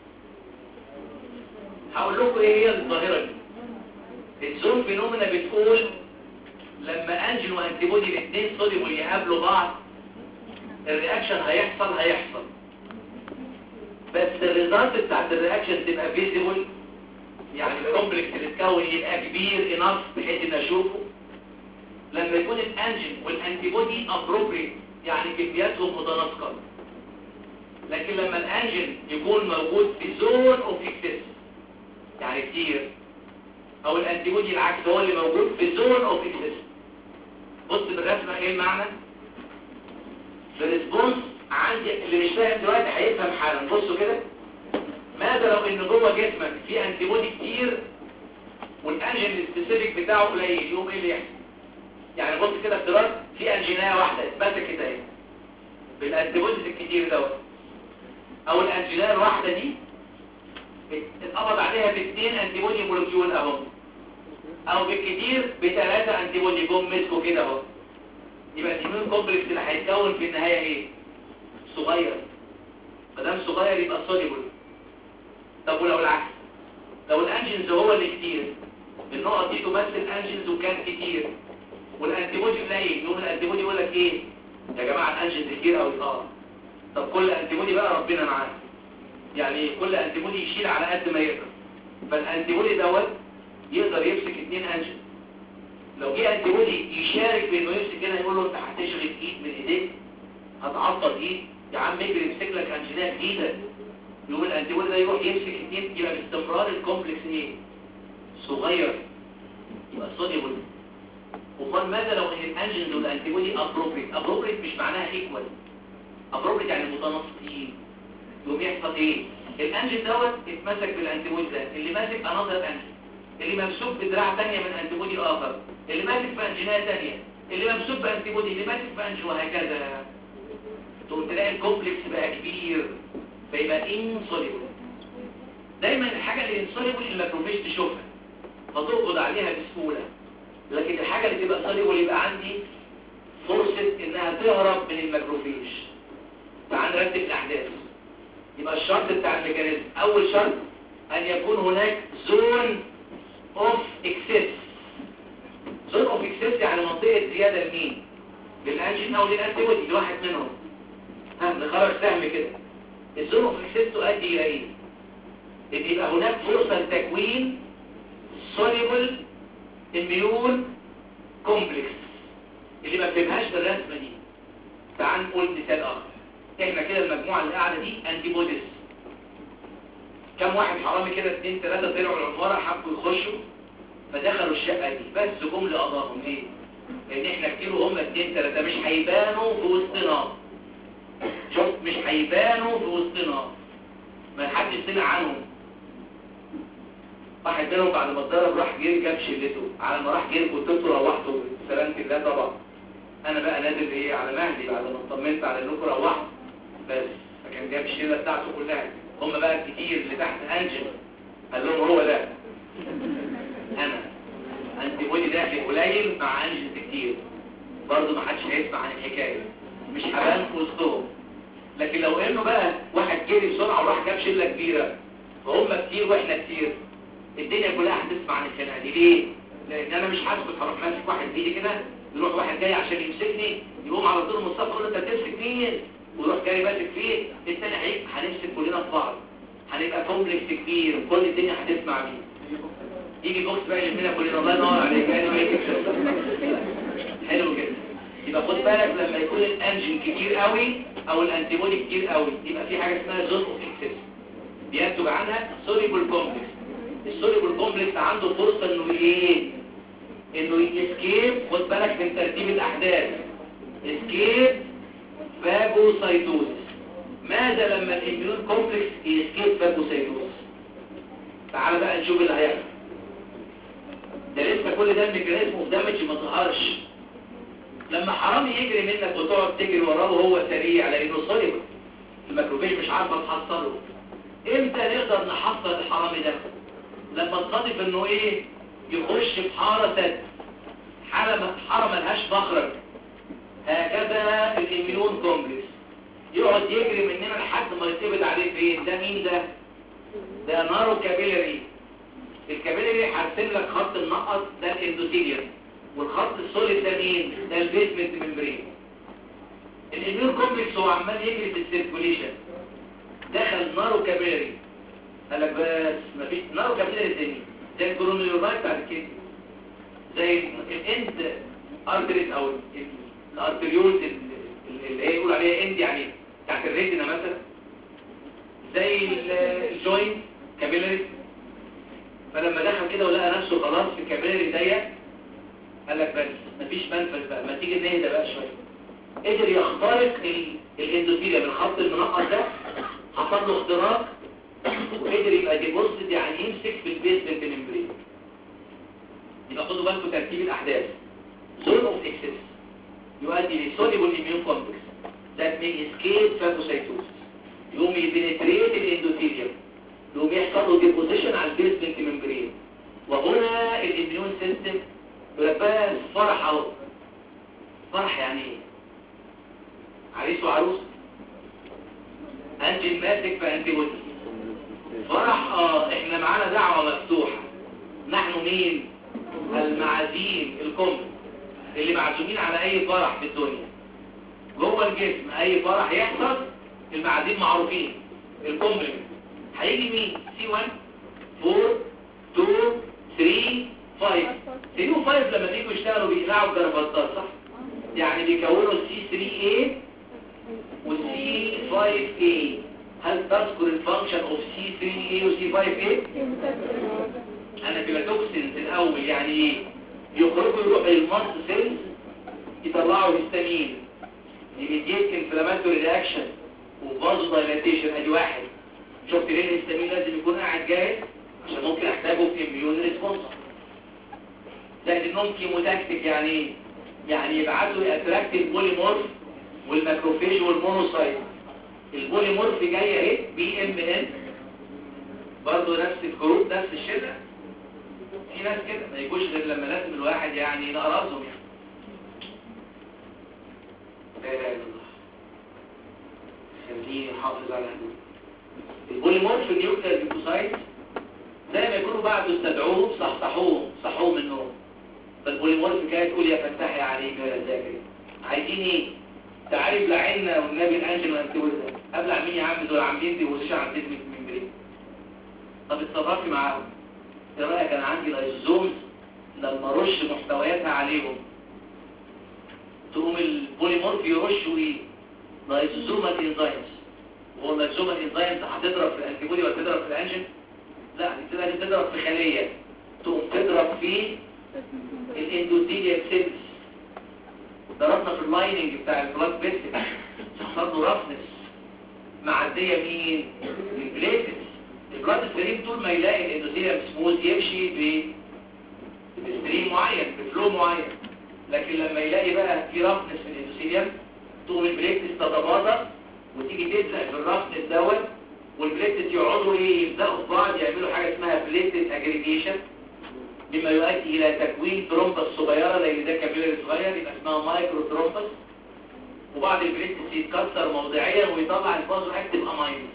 S1: هقول لكم ايه هي الظاهرة دي الزون فينومينا بتقول لما انجل وانتيبودي الاثنين سوليبل يقابلوا بعض الرياكشن هيحصل هيحصل بس الريزلت بتاعت الرياكشن تبقى فيزيبل يعني الكومبلكس اللي اتكون يبقى كبير انف بحيث ان اشوفه لما يكون الانجن والانتيبودي ابروبريت يعني كمياتهم متناسقه لكن لما الانجن يكون موجود في زون اوف اكسس يعني كتير او الانتيبودي العكس هو اللي موجود في زون اوف اكسس بص بالرسمه ايه المعنى الريسبونس عندي اللي مش فاهم دلوقتي هيفهم حالا بصوا كده ماذا لو ان جوه جسمك في انتيبودي كتير والانجن السبيسيفيك بتاعه قليل يقوم ايه اللي يحصل يعني بص كده افتراض في انجينايه واحده اتمسكت كده اهي بالانتيبوديز الكتير دوت او الانجينايه الواحده دي اتقبض عليها باثنين انتيبودي مولكيول اهو او بالكتير بثلاثه انتيبودي جم مسكوا كده اهو يبقى الاميون كومبلكس اللي هيتكون في النهايه ايه صغير ما دام صغير يبقى سوليبل طب ولو العكس لو الانجنز هو اللي كتير النقط دي تمثل انجنز وكان كتير والانتيبودي قليل يقوم الانتيبودي يقول لك ايه يا جماعه الانجنز كتير قوي اه طب كل انتيبودي بقى ربنا معاه يعني كل انتيبودي يشيل على قد ما يقدر فالانتيبودي دوت يقدر يمسك اتنين انجن لو جه انتيبودي يشارك بانه يمسك هنا يقول له انت هتشغل ايد من ايديك هتعطل ايد يا عم اجري امسك لك انجينات جديده يقوم الانتيبودي ده يروح يمسك اتنين يبقى باستمرار الكومبلكس ايه صغير يبقى سوليبل امال ماذا لو ان الانجنز والانتيبودي ابروبريت ابروبريت مش معناها ايكوال ابروبريت يعني متناسقين يقوم يحصل ايه الانجن دوت اتمسك بالانتيبودي ده اللي ماسك انظر انجن اللي ممسوك بدراع ثانيه من انتيبودي اخر اللي ماسك في انجينات ثانيه اللي ممسوك بانتيبودي اللي ماسك في انجن وهكذا تقوم تلاقي الكومبلكس بقى كبير فيبقى انسوليبل دايما الحاجه اللي انسوليبل الماكروفيج تشوفها فتقبض عليها بسهولة لكن الحاجة اللي تبقى soluble يبقى عندي فرصة انها تهرب من الماكروفيج تعال نرتب الاحداث يبقى الشرط بتاع الميكانيزم اول شرط ان يكون هناك زون اوف اكسس زون اوف اكسس يعني منطقة زيادة لمين للانجين او للانتيبودي لواحد منهم ها نخرج سهم كده الزون اوف اكسس تؤدي الى ايه ان يبقى هناك فرصة لتكوين soluble immune complex اللي ما بتبهاش بالرسمة دي تعال نقول مثال اخر احنا كده المجموعة اللي قاعدة دي انتي بوديز كم واحد حرامي كده اتنين تلاتة طلعوا العمارة حبوا يخشوا فدخلوا الشقة دي بس جم لقضاهم ليه؟ لان احنا كتير وهم اتنين تلاتة مش هيبانوا في وسطنا شوف مش هيبانوا في وسطنا ما حدش سمع عنهم واحد منهم بعد ما اتضرب راح جري جاب شلته على ما راح جري كنت انتوا روحتوا بسلامة الله طبعا انا بقى نازل ايه على مهلي بعد ما اطمنت على انكم روحتوا بس فكان جاب الشله بتاعته كلها هم بقى الكتير اللي تحت انجل قال لهم هو ده انا انت بودي داخل قليل مع انجل كتير برضه ما حدش هيسمع عن الحكايه مش هبان في وسطهم لكن لو انه بقى واحد جري بسرعه وراح جاب شله كبيره فهم كتير واحنا كتير الدنيا كلها هتسمع عن الخناقه دي ليه؟ لان انا مش هسكت هروح ماسك واحد بايدي كده يروح واحد جاي عشان يمسكني يقوم على طول مصطفى يقول له انت بتمسك مين؟ ويروح جاي ماسك فيه التاني هيبقى هنمسك كلنا في بعض هنبقى كومبلكس كبير كل الدنيا هتسمع بيه يجي بوكس بقى يلمنا كلنا الله ينور عليك يعني ما يجيبش حلو كده يبقى خد بالك لما يكون الانجن كتير قوي او الانتيبودي كتير قوي يبقى في حاجه اسمها زون اوف اكسس بينتج عنها سوليبل كومبلكس السوليبل كومبلكس عنده فرصه انه ايه انه يسكيب خد بالك من ترتيب الاحداث اسكيب فاجوسايتوزس ماذا لما الاميون كومبلكس يسكيب فاجوسايتوزس تعال بقى نشوف اللي هيحصل ده لسه كل ده الميكانيزم اوف دامج ما ظهرش لما حرامي يجري منك وتقعد تجري وراه وهو سريع لانه صلب الميكروفيج مش عارفه تحصله امتى نقدر نحصل الحرامي ده لما تصادف انه ايه يخش في حاره سد حاره حاره ملهاش مخرج هكذا الاميون كومبلكس يقعد يجري مننا لحد ما يتقبض عليه فين ده مين ده ده نارو كابيلري الكابيلري هرسم لك خط النقط ده الاندوثيليوم والخط السوليد ده مين ده البيسمنت ممبرين الاميون كومبلكس هو عمال يجري في السيركوليشن دخل نارو كابيلري قال لك بس مفيش نارو كابيلري الدنيا زي الجلوميرولايت بتاع الكدني زي الاند ارتريز او الارتريولز اللي هي يقول عليها اند يعني بتاعت الريتنا مثلا زي الجوينت كابيلري فلما دخل كده ولقى نفسه خلاص في كابيلري ضيق قال لك بس مفيش منفذ بقى ما تيجي نهدى بقى شويه قدر يخترق الاندوثيليا بالخط المنقط ده حصل له اختراق وقدر يبقى ديبوزيت يعني يمسك في البيسمنت ممبرين يبقى خدوا بالكم ترتيب الاحداث زون اوف اكسس يؤدي لسوليبل اميون كومبلكس ذات مي اسكيب فاجوسايتوسيس يقوم يبنتريت الاندوثيليوم يقوم يحصل له ديبوزيشن على البيسمنت ممبرين وهنا الاميون سيستم يقول لك بس فرح اهو فرح يعني ايه عريس وعروس انجل ماسك فانت ودي فرح اه احنا معانا دعوة مفتوحة نحن مين المعازيم الكم اللي معزومين على اي فرح في الدنيا جوه الجسم اي فرح يحصل المعازيم معروفين الكومبلمنت هيجي مين سي 1 4 2 3 5 3 و 5 لما بييجوا يشتغلوا بيقلعوا الجرافطات صح يعني بيكونوا السي 3 a والسي 5 a هل تذكر الفانكشن اوف سي 3 a وسي 5 a انا بيباتوكسينز الاول يعني ايه يخرجوا يروحوا للمص سيلز يطلعوا هيستامين يميديت انفلاماتوري رياكشن وفازو دايلاتيشن ادي واحد شفت ليه الهيستامين لازم يكون قاعد جاهز عشان ممكن احتاجه في اميون ريسبونس زائد انهم كيموتاكتيك يعني ايه يعني يبعتوا ياتراكت البوليمورف والماكروفيج والمونوسايت البوليمورف جايه اهي بي ام ان برضه نفس الجروب نفس الشله في ناس كده ما يجوش غير لما لازم الواحد يعني نقرصهم يعني لا اله الا الله خليني حافظ على هدوء البوليمورف النيوكلير ليوكوسايت زي ما يكونوا بعد استدعوه صحصحوه صحوه من النوم فالبوليمورف كانت تقول يا فتاح يا عليم يا ذاكر عايزين ايه تعالي بلعنا والنبي الانجل وانتبه ده ابلع مين يا عم دول عاملين دي وش عندي من بريد طب اتصرفي معاهم ايه رايك انا عندي لايزومز لما ارش محتوياتها عليهم تقوم البوليمورف يرشوا ايه لايزومال انزايمز هو اللايزومال انزايمز هتضرب في الانتيبودي ولا تضرب في الانجل لا دي كده تضرب في خليه تقوم تضرب في الاندوثيليال سيلز ضربنا في اللايننج بتاع البلاد فيسل حصل له رفنس معديه مين البليتس البلاد ستريم طول ما يلاقي الاندوثيليال سموث يمشي ب بستريم معين بفلو معين لكن لما يلاقي بقى في رفنس في الاندوثيليال تقوم البليتس تتباطأ وتيجي تلزق في الرفنس دوت والبليتس يقعدوا ايه يلزقوا في بعض يعملوا حاجه اسمها بليتس اجريجيشن مما يؤدي الى تكوين ترومبس صغيره زي ده كابيلاري صغير يبقى اسمها مايكرو ترومبس وبعض البليتس يتكسر موضعيا ويطلع البازو اكتيف اماينز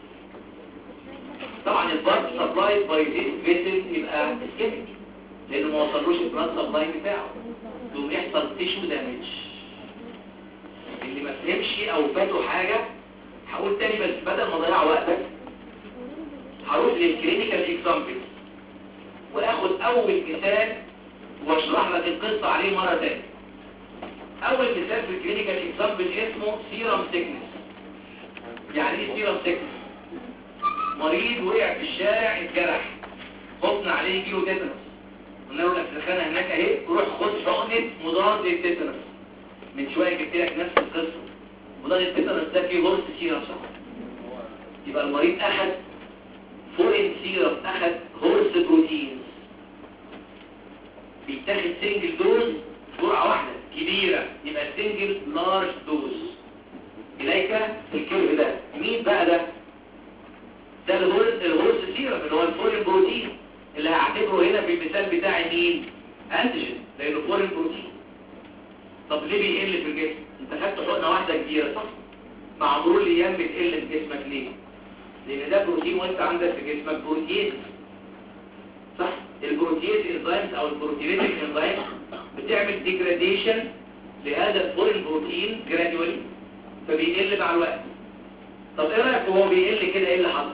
S1: طبعا البلد سبلاي باي ذيس فيسل يبقى اسكيميك لانه ما وصلوش البلد سبلاي بتاعه يقوم يحصل تيشو دامج اللي ما فهمش او فاته حاجه هقول تاني بس بدل ما اضيع وقتك هروح للكلينيكال اكزامبل واخد اول مثال واشرح لك القصة عليه مرة تانية اول مثال في الكلينيكال اكزامبل اسمه سيرم سيكنس يعني ايه سيرم سيكنس مريض وقع في الشارع اتجرح خطنا عليه كيلو تيتانوس قلنا له الخانه هناك اهي روح خد حقنه مضاد للتيتانوس من شويه جبت لك نفس القصه مضاد التيتانوس ده فيه هورس سيرم صح يبقى المريض اخذ فورين سيرم اخذ هورس بروتينز بيتاخد سنجل دوز جرعة واحدة كبيرة يبقى سنجل لارج دوز إليك الكيرف ده مين بقى ده ده الهورس الهورس سيرم اللي هو الفورين بروتين اللي هعتبره هنا في المثال بتاعي مين انتيجين لانه فورين بروتين طب ليه بيقل في الجسم انت خدت حقنه واحده كبيره صح مع مرور الايام بتقل في جسمك ليه لان ده بروتين وانت عندك في جسمك بروتين صح البروتيز انزيمز او البروتينيتك انزيمز بتعمل ديجراديشن لهذا الفورين بروتين جراديولي فبيقل مع الوقت طب ايه رايك وهو بيقل كده ايه اللي حصل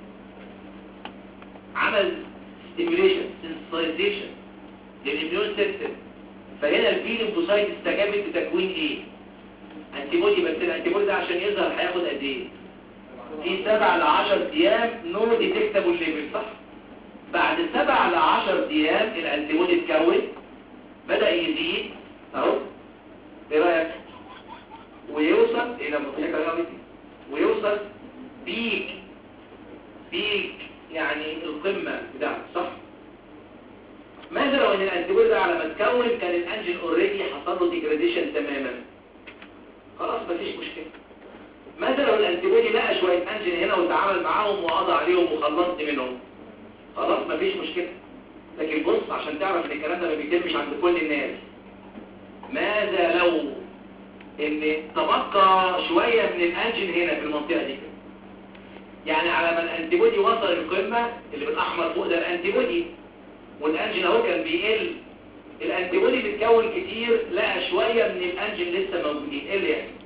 S1: عمل ستيميوليشن سنسيتايزيشن للاميون سيستم فهنا البي ليمفوسايت استجابت بتكوين ايه انتي بودي بس الانتي بودي ده عشان يظهر هياخد قد ايه في 7 ل 10 ايام نو ديتكتابل ليفل صح بعد 7 ل 10 ايام الانتي بودي اتكون بدا يزيد اهو ايه رايك ويوصل الى متحكه ويوصل بيك بيك يعني القمه بتاعته صح ماذا لو ان الانتيبودي ده على ما اتكون كان الانجين اوريدي حصل له ديجراديشن تماما خلاص مفيش مشكله ماذا لو الانتيبودي لقى شويه انجين هنا وتعامل معاهم وقضى عليهم وخلصت منهم خلاص مفيش مشكله لكن بص عشان تعرف ان الكلام ده ما بيتمش عند كل الناس ماذا لو ان تبقى شويه من الانجين هنا في المنطقه دي يعني على ما الانتيبودي وصل القمه اللي بالاحمر فوق ده الانتيبودي والانجين اهو كان بيقل الانتيبودي بيتكون كتير لقى شوية من الانجين لسه موجودين ايه اللي يحصل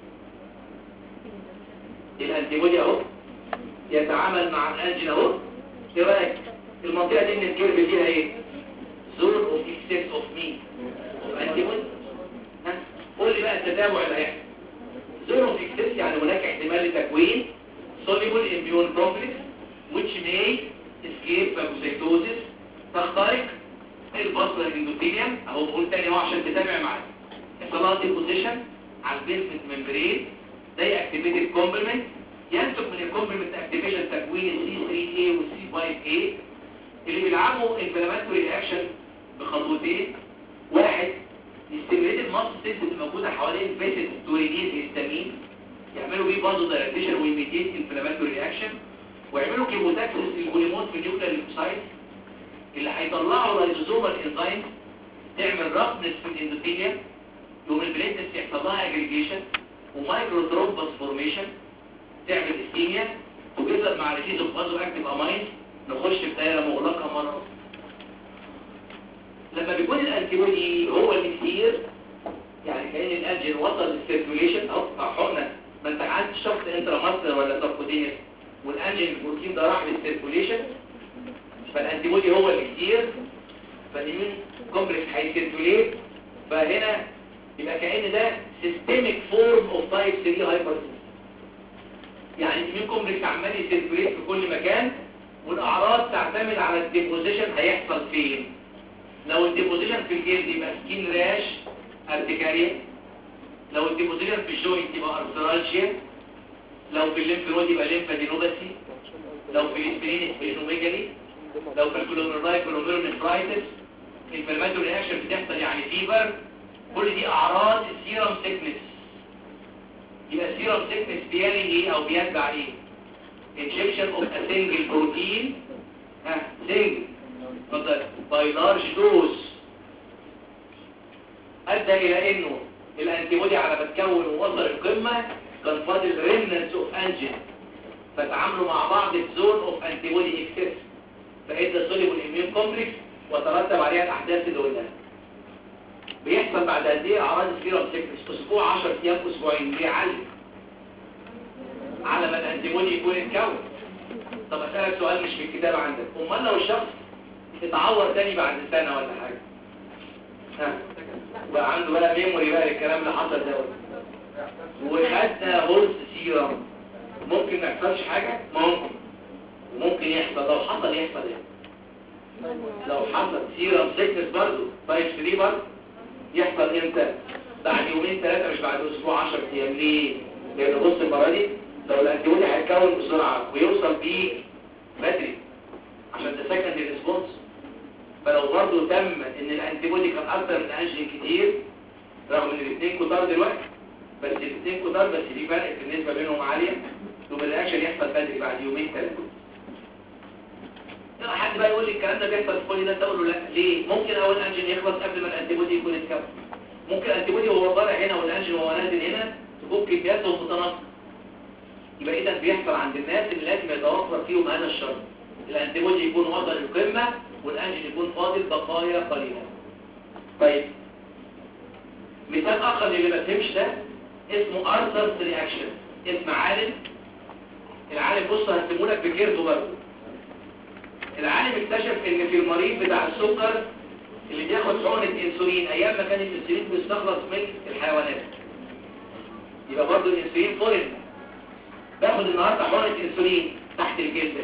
S1: الانتيبودي اهو يتعامل مع الانجين اهو ايه رايك المنطقه دي من الكيرف فيها ايه زون اوف اكسس اوف مين انتيبودي ها قول لي بقى التتابع اللي هيحصل زون اوف اكسس يعني هناك احتمال لتكوين soluble immune complex which may escape phagocytosis تخترق البصر الاندوثيليوم اهو بقول تاني اهو عشان تتابع معايا الصلاه دي بوزيشن على البيسمنت ممبرين ده اكتيفيتد كومبلمنت ينتج من الكومبلمنت اكتيفيشن تكوين السي 3 اي والسي 5 اي اللي بيلعبوا انفلاماتوري رياكشن بخطوتين واحد يستمريت المصل سيلز اللي موجوده حوالين فيسد تورينيز هيستامين يعملوا بيه بازو دايركتيشن ويميديت انفلاماتوري رياكشن ويعملوا كيموتاكسس للبوليموت في النيوكلير ليوكسايت اللي هيطلعوا لايزوزومال انزيم تعمل رفنس في الاندوثيليا يوم البليتس يحصل لها اجريجيشن ومايكرو ثرومبس فورميشن تعمل اسكيميا وجزء مع ريسيز اوف بازو اكتيف اماينز نخش في دايره مغلقه مره لما بيكون الانتيبودي هو اللي كتير يعني كان الانجين وصل للسيركيوليشن او حقنه ما انت عندك شخص انترا ماسلر ولا سبكوتينيوس والانجين البروتين ده راح للسيركيوليشن فالانتيبودي هو اللي كتير فالإيمين كومبلكس هيسيركوليت فهنا يبقى كأن ده سيستميك فورم اوف تايب 3 هايبر يعني الإيمين كومبلكس عمال يسيركوليت في كل مكان والأعراض تعتمد على الديبوزيشن هيحصل فين لو الديبوزيشن في الجلد يبقى سكين راش ارتكاريا لو الديبوزيشن في الجوينت يبقى ارثرالجيا لو في الليمف نود يبقى ليمفادينوباثي لو في الاسبرين اسبرينوميجالي لو في الكولوميرولاي كولوميرونيفرايتس انفلاماتوري رياكشن بتحصل يعني فيبر كل دي اعراض السيرم سيكنس يبقى السيرم سيكنس بيلي ايه او بيتبع ايه انجكشن اوف ا سنجل بروتين ها سنجل اتفضل باي لارج دوز ادى الى انه الانتيبودي على ما تكون ووصل القمه كان فاضل ريمننس اوف انجين فتعاملوا مع بعض في زون اوف انتيبودي اكسس فادى سوليبل اميون كومبلكس وترتب عليها الاحداث اللي قلناها بيحصل بعد قد ايه اعراض السيرم سيكنس اسبوع 10 ايام اسبوعين بيعلم على ما الانتيبودي يكون اتكون طب اسالك سؤال مش في الكتاب عندك امال لو الشخص اتعور تاني بعد سنه ولا حاجه ها بقى عنده بقى ميموري بقى للكلام اللي حصل ده وخدنا هورس سيرم ممكن ما يحصلش حاجه ممكن وممكن يحصل لو حصل يحصل ايه لو حصل سيرم سيكنس برضه تايب 3 برضه يحصل امتى بعد يومين ثلاثه مش بعد اسبوع 10 ايام ليه لان بص المره دي لو الانتيبودي هيتكون بسرعه ويوصل بيه بدري عشان ده سكندري ريسبونس فلو برضه تم ان الانتيبودي كان اكتر من انجين كتير رغم ان الاثنين كتار دلوقتي بس الاثنين كتار بس في فرق في النسبه بينهم عاليه يبقى الرياكشن يحصل بدري بعد يومين ثلاثه لما حد بقى يقول لي الكلام ده بيحصل في كل ده تقول له لا ليه ممكن اول انجين يخلص قبل ما الانتيبودي يكون اتكون ممكن الانتيبودي وهو طالع هنا والانجين وهو نازل هنا تكون كمياتهم متناقضه يبقى اذا بيحصل عند الناس اللي لازم يتوفر فيهم هذا الشرط الانتيبودي يكون وصل القمه والانجين يكون فاضل بقايا قليله طيب مثال اخر اللي ما فهمش ده اسمه ارثرز رياكشن اسم عالم العالم بص هسيبه لك بكيرته برضه العالم اكتشف ان في المريض بتاع السكر اللي بياخد حقنه انسولين ايام ما كان الانسولين بيستخلص من الحيوانات يبقى برضه الانسولين فورين باخد النهارده حقنه انسولين تحت الجلد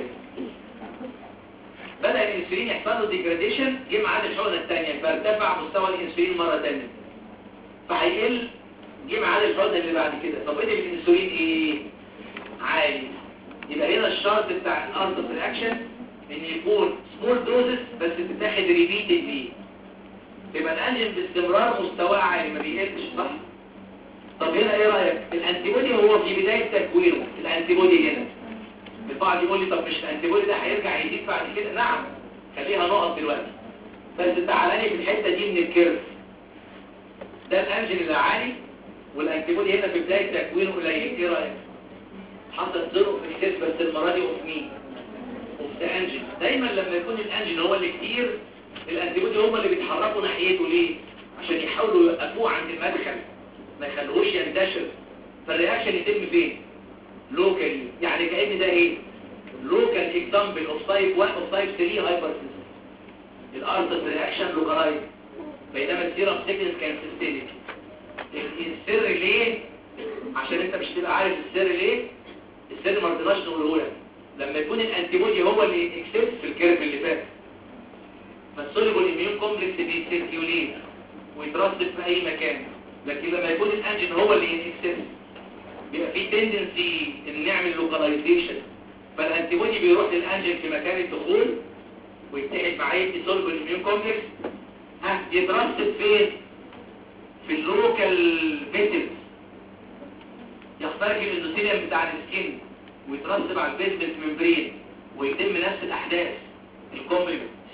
S1: بدا الانسولين يحصل له ديجراديشن جه ميعاد الحقنه الثانيه فارتفع مستوى الانسولين مره ثانيه فهيقل جه ميعاد الحقنه اللي بعد كده طب ايه الانسولين ايه عالي يبقى هنا الشرط بتاع الارثر رياكشن ان يكون سمول دوزز بس بتتاخد ريبيتدلي يبقى الانجين باستمرار مستواه عالي ما بيقلش صح طب هنا ايه رايك الانتيبودي هو في بدايه تكوينه الانتيبودي هنا البعض يقول لي طب مش الانتيبودي ده هيرجع يزيد بعد كده نعم خليها نقط دلوقتي بس تعالى في الحته دي من الكيرف ده الانجين اللي عالي والانتيبودي هنا في بدايه تكوينه قليل ايه رايك حصل زرق في الكيس بس المره دي اوف مين اوف ذا انجين دايما لما يكون الانجين هو اللي كتير الانتيبودي هم اللي بيتحركوا ناحيته ليه عشان يحاولوا يوقفوه عند المدخل ما يخلوهوش ينتشر فالرياكشن يتم فين لوكالي يعني كأن ده ايه لوكال اكزامبل اوف تايب 1 اوف تايب 3 هايبرتنشن الارتس رياكشن لوكالايز بينما السيرم سيكنس كان سيستميك السر ليه عشان انت مش تبقى عارف السر ليه السر ما رضيناش نقوله لك لما يكون الانتيبودي هو اللي اكسبت في الكيرف اللي فات فالسوليبل اميون كومبلكس بيسيركيوليت ويترصد في اي مكان لكن لما يكون الانجين هو اللي اكسبت بيبقى في تندنسي ان نعمل لوكاليزيشن فالانتيبودي بيروح للانجين في مكان الدخول ويتحد مع اي سوليبل اميون كومبلكس ها يترصد فين في اللوكال فيسلز يخترق الاندوثيليوم بتاع السكين ويترسب على البيزمنت ممبرين ويتم نفس الاحداث الكومبلمنت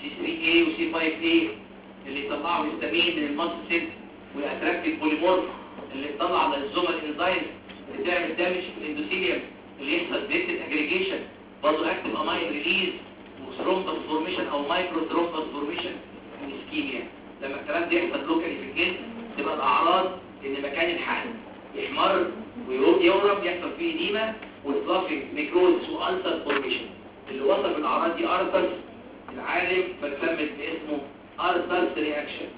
S1: سي 3 a وسي 5 a اللي يطلعوا هيستامين من الماسل سيل ويأتراكت البوليمورف اللي يطلع على الزوما الانزايم اللي تعمل دامج في الاندوثيليوم اللي يحصل بيتد اجريجيشن برضه اكتف اماين ريليز وثرومبس فورميشن او مايكرو ثرومبس فورميشن اسكيميا لما الكلام ده يحصل لوكالي في الجسم تبقى الاعراض ان مكان الحقن يحمر ويورم يحصل فيه ديما وفلافي نيكروزس والسر فورميشن اللي وصف الاعراض دي ارثرز العالم فسمت باسمه ارثرز رياكشن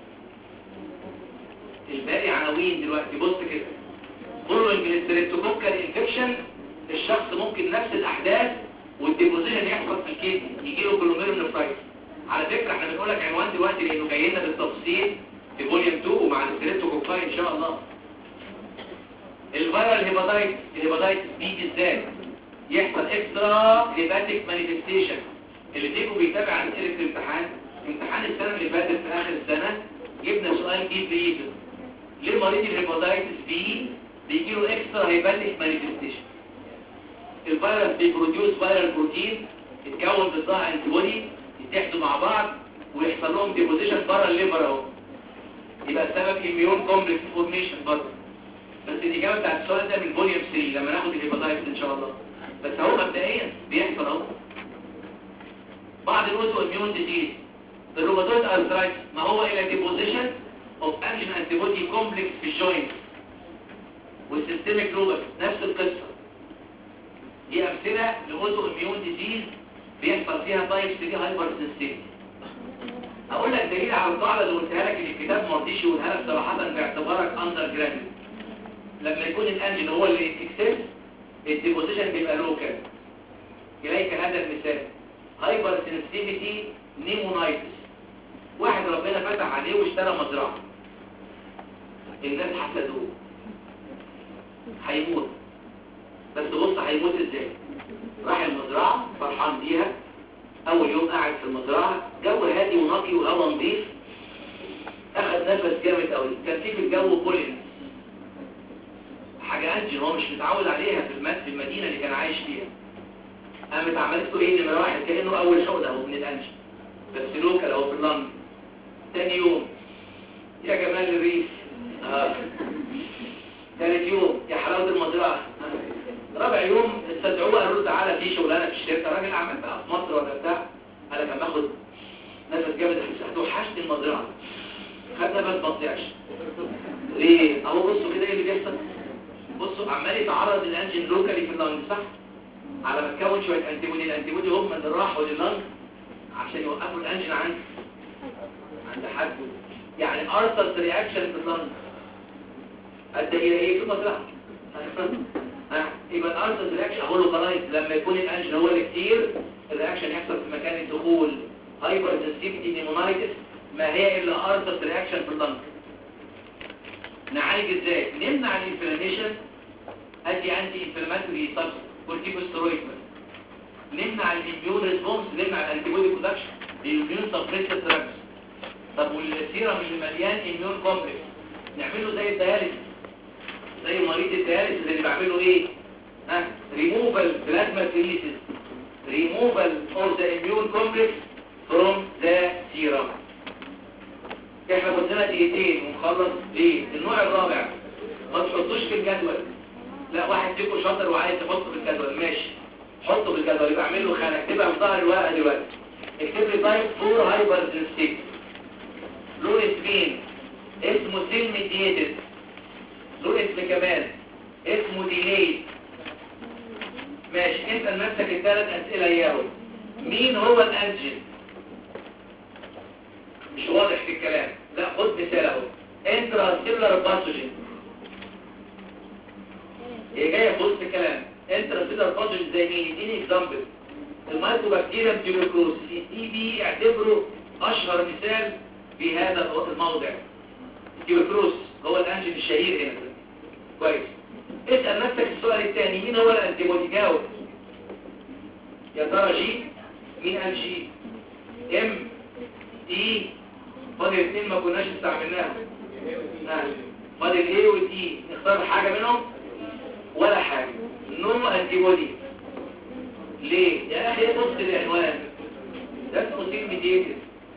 S1: الباقي عناوين دلوقتي بص كده فولوينج الستريبتوكوكال انفكشن الشخص ممكن نفس الاحداث والديبوزيشن يحصل في الكيدني يجي له كلوميرونيفرايتس على فكره احنا بنقول لك عنوان دلوقتي لانه جاي لنا بالتفصيل في فوليوم 2 ومع الستريبتوكوكال ان شاء الله الفيرال هيباتايتس الهيباتايتس بي بالذات يحصل اكسترا هيباتيك مانيفستيشن اللي فيكم بيتابع اسئله الامتحان امتحان السنه اللي فاتت في اخر السنه جبنا سؤال جيب ليه ليه مريض الهيباتايتس بي بيجي له اكسترا هيباتيك مانيفستيشن الفيروس بيبروديوس فيرال بروتين يتكون بالظاهر انتي بودي يتحدوا مع بعض ويحصل لهم ديبوزيشن بره الليفر اهو يبقى السبب اميون كومبلكس فورميشن برضه بس الاجابه بتاعت السؤال ده من فوليوم 3 لما ناخد الهيباتايتس ان شاء الله بس هو مبدئيا بيحصل اهو بعض الاوتو اميون ديزيز الروماتويد ارثرايتس ما هو الى ديبوزيشن اوف انجين انتي بودي كومبلكس في الجوينت والسيستميك لوبس نفس القصه دي امثله لاوتو اميون ديزيز بيحصل فيها تايب 3 هايبر سنسيتيف هقول لك دليل على القاعده اللي قلتها لك اللي الكتاب ما رضيش يقولها لك صراحه باعتبارك اندر جراديويت لما يكون الانجن هو اللي اكسس الديبوزيشن بيبقى لوكال اليك هذا المثال هايبر سنسيتيفيتي نيمونايتس واحد ربنا فتح عليه واشترى مزرعه الناس حسدوه هيموت بس بص هيموت ازاي راح المزرعه فرحان بيها اول يوم قاعد في المزرعه جو هادي ونقي وهواء نظيف اخذ نفس جامد قوي كان في في الجو بولين حاجه انجي هو مش متعود عليها في المد في المدينه اللي كان عايش فيها قامت عملت له ايه نمره واحد كانه اول شغل اهو من الانجي بس لوكال اهو في اللندن تاني يوم يا جمال الريف اه ثالث يوم يا حلاوه المزرعه رابع يوم استدعوه قالوا له تعالى في شغلانه في الشركه راجل اعمال بقى في مصر ولا بتاع قال لك اما اخد نفس جامد احس وحشت المزرعه خد نفس ما طلعش ليه اهو بصوا كده ايه اللي بيحصل بصوا عمال يتعرض للانجين لوكالي في اللنج صح على ما تكون شويه انتي بودي الانتي بودي هم اللي راحوا لللنج عشان يوقفوا الانجين عند عند حد يعني ارسلت رياكشن في اللنج ادى الى ايه في المزرعه يبقى الارسل رياكشن اقول له خلاص لما يكون الانجن هو اللي كتير الرياكشن يحصل في مكان الدخول هايبر سنسيتيفيتي نيمونايتس ما هي الا ارسل رياكشن في اللنج نعالج ازاي نمنع الانفلاميشن ادي انتي انفلاماتوري سبس كورتيكوستيرويد نمنع الاميون ريسبونس نمنع الانتي بودي برودكشن الاميون سبريسر دراجز طب والسيرم اللي مليان اميون كومبلكس نعمله زي الدياليسيس زي مريض الدياليسيس اللي بعمله ايه ها ريموفال بلازما سيليسيس ريموفال اوف ذا اميون كومبلكس فروم ذا سيرم احنا قلنا دقيقتين ونخلص ليه النوع الرابع ما تحطوش في الجدول لا واحد فيكم شاطر وعايز يحطه في الجدول ماشي حطه في الجدول يبقى اعمل له خانه اكتبها في ظهر الورقه دلوقتي اكتب لي تايب 4 هايبر سنسيتيف له اسمين اسمه سيل ميديتد له اسم كمان اسمه ديليد ماشي انت لنفسك الثلاث اسئله اياهم مين هو الانجين مش واضح في الكلام لا خد مثال اهو انترا سيلر باثوجين هي جايه في وسط الكلام انترا سيلر باثوجين زي مين اديني اكزامبل المايكوبكتيريم تيوبركلوز التي بي اعتبره اشهر مثال في هذا الموضع التيوبركلوز هو الانجين الشهير هنا كويس اسال نفسك السؤال الثاني مين هو الانتيبودي جاوب يا ترى جي مين قال جي ام اي فاضل اثنين ما كناش استعملناهم فاضل ايه والاي نختار حاجة منهم ولا حاجة نو انتيبودي ليه يا اخي بص العنوان ده اسمه سيل ميديتد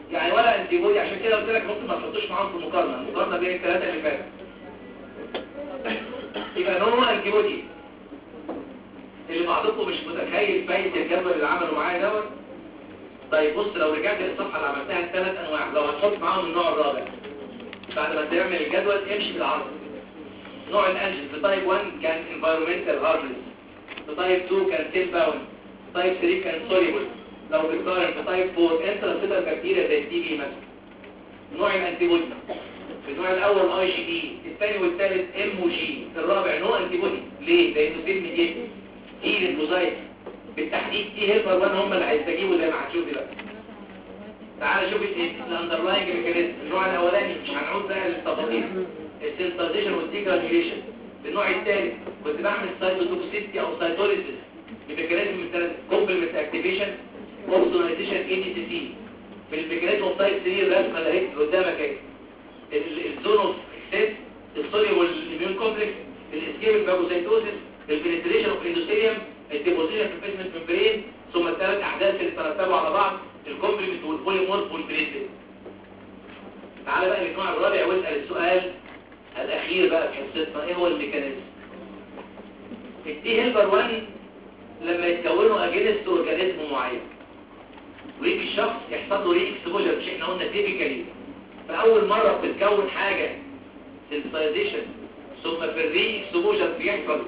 S1: يعني ولا انتي بودي عشان كده قلت لك ممكن ما تحطوش معاهم في المقارنه المقارنه بين الثلاثه اللي فاتوا يبقى نو انتي بودي اللي بعضكم مش متخيل فايده الجدول اللي عملوا معايا دوت طيب بص لو رجعت للصفحه اللي عملتها الثلاث انواع لو هتحط معاهم النوع الرابع بعد ما تعمل الجدول امشي بالعرض نوع الانجل في تايب 1 كان environmental hardness في تايب 2 كان سيل باوند تايب 3 كان soluble لو بتقارن في تايب 4 انتراسيتال بكتيريا زي التي بي مثلا نوع الانتي بودي في النوع الاول اي جي دي الثاني والثالث ام او جي الرابع نوع انتي بودي ليه لانه سيل ميديت تي للموزايك بالتحديد تي هيلبر 1 هم اللي هيستجيبوا زي ما هتشوف دلوقتي تعال شوف الاندرلاينج ميكانيزم النوع الاولاني مش هنعود بقى للتفاصيل السنترزيشن والديجرانيوليشن النوع الثالث كنت بعمل سايتوتوكسيتي او سايتوليسيس بميكانيزم من ثلاث كومبلمنت اكتيفيشن اوبسونايزيشن اي دي سي سي في الميكانيزم اوف تايب 3 الرسمه اللي هي قدامك اهي الزون اوف اكسس السوليبل اميون كومبلكس الاسكيب الفاجوسايتوزيس البنتريشن اوف اندوثيليوم الديبوزيشن في البيسمنت ممبرين ثم الثلاث احداث اللي ترتبوا على بعض الكومبلمنت والبوليمورف والبريتين تعالى بقى للنوع الرابع واسال السؤال الاخير بقى في حصتنا ايه هو الميكانيزم التي هيلبر 1 لما يتكونوا اجنست اورجانيزم معين ويجي الشخص يحصل له ري اكسبوجر مش احنا قلنا تيبيكالي فاول مره بتتكون حاجه سنسيزيشن ثم في الري اكسبوجر بيحصل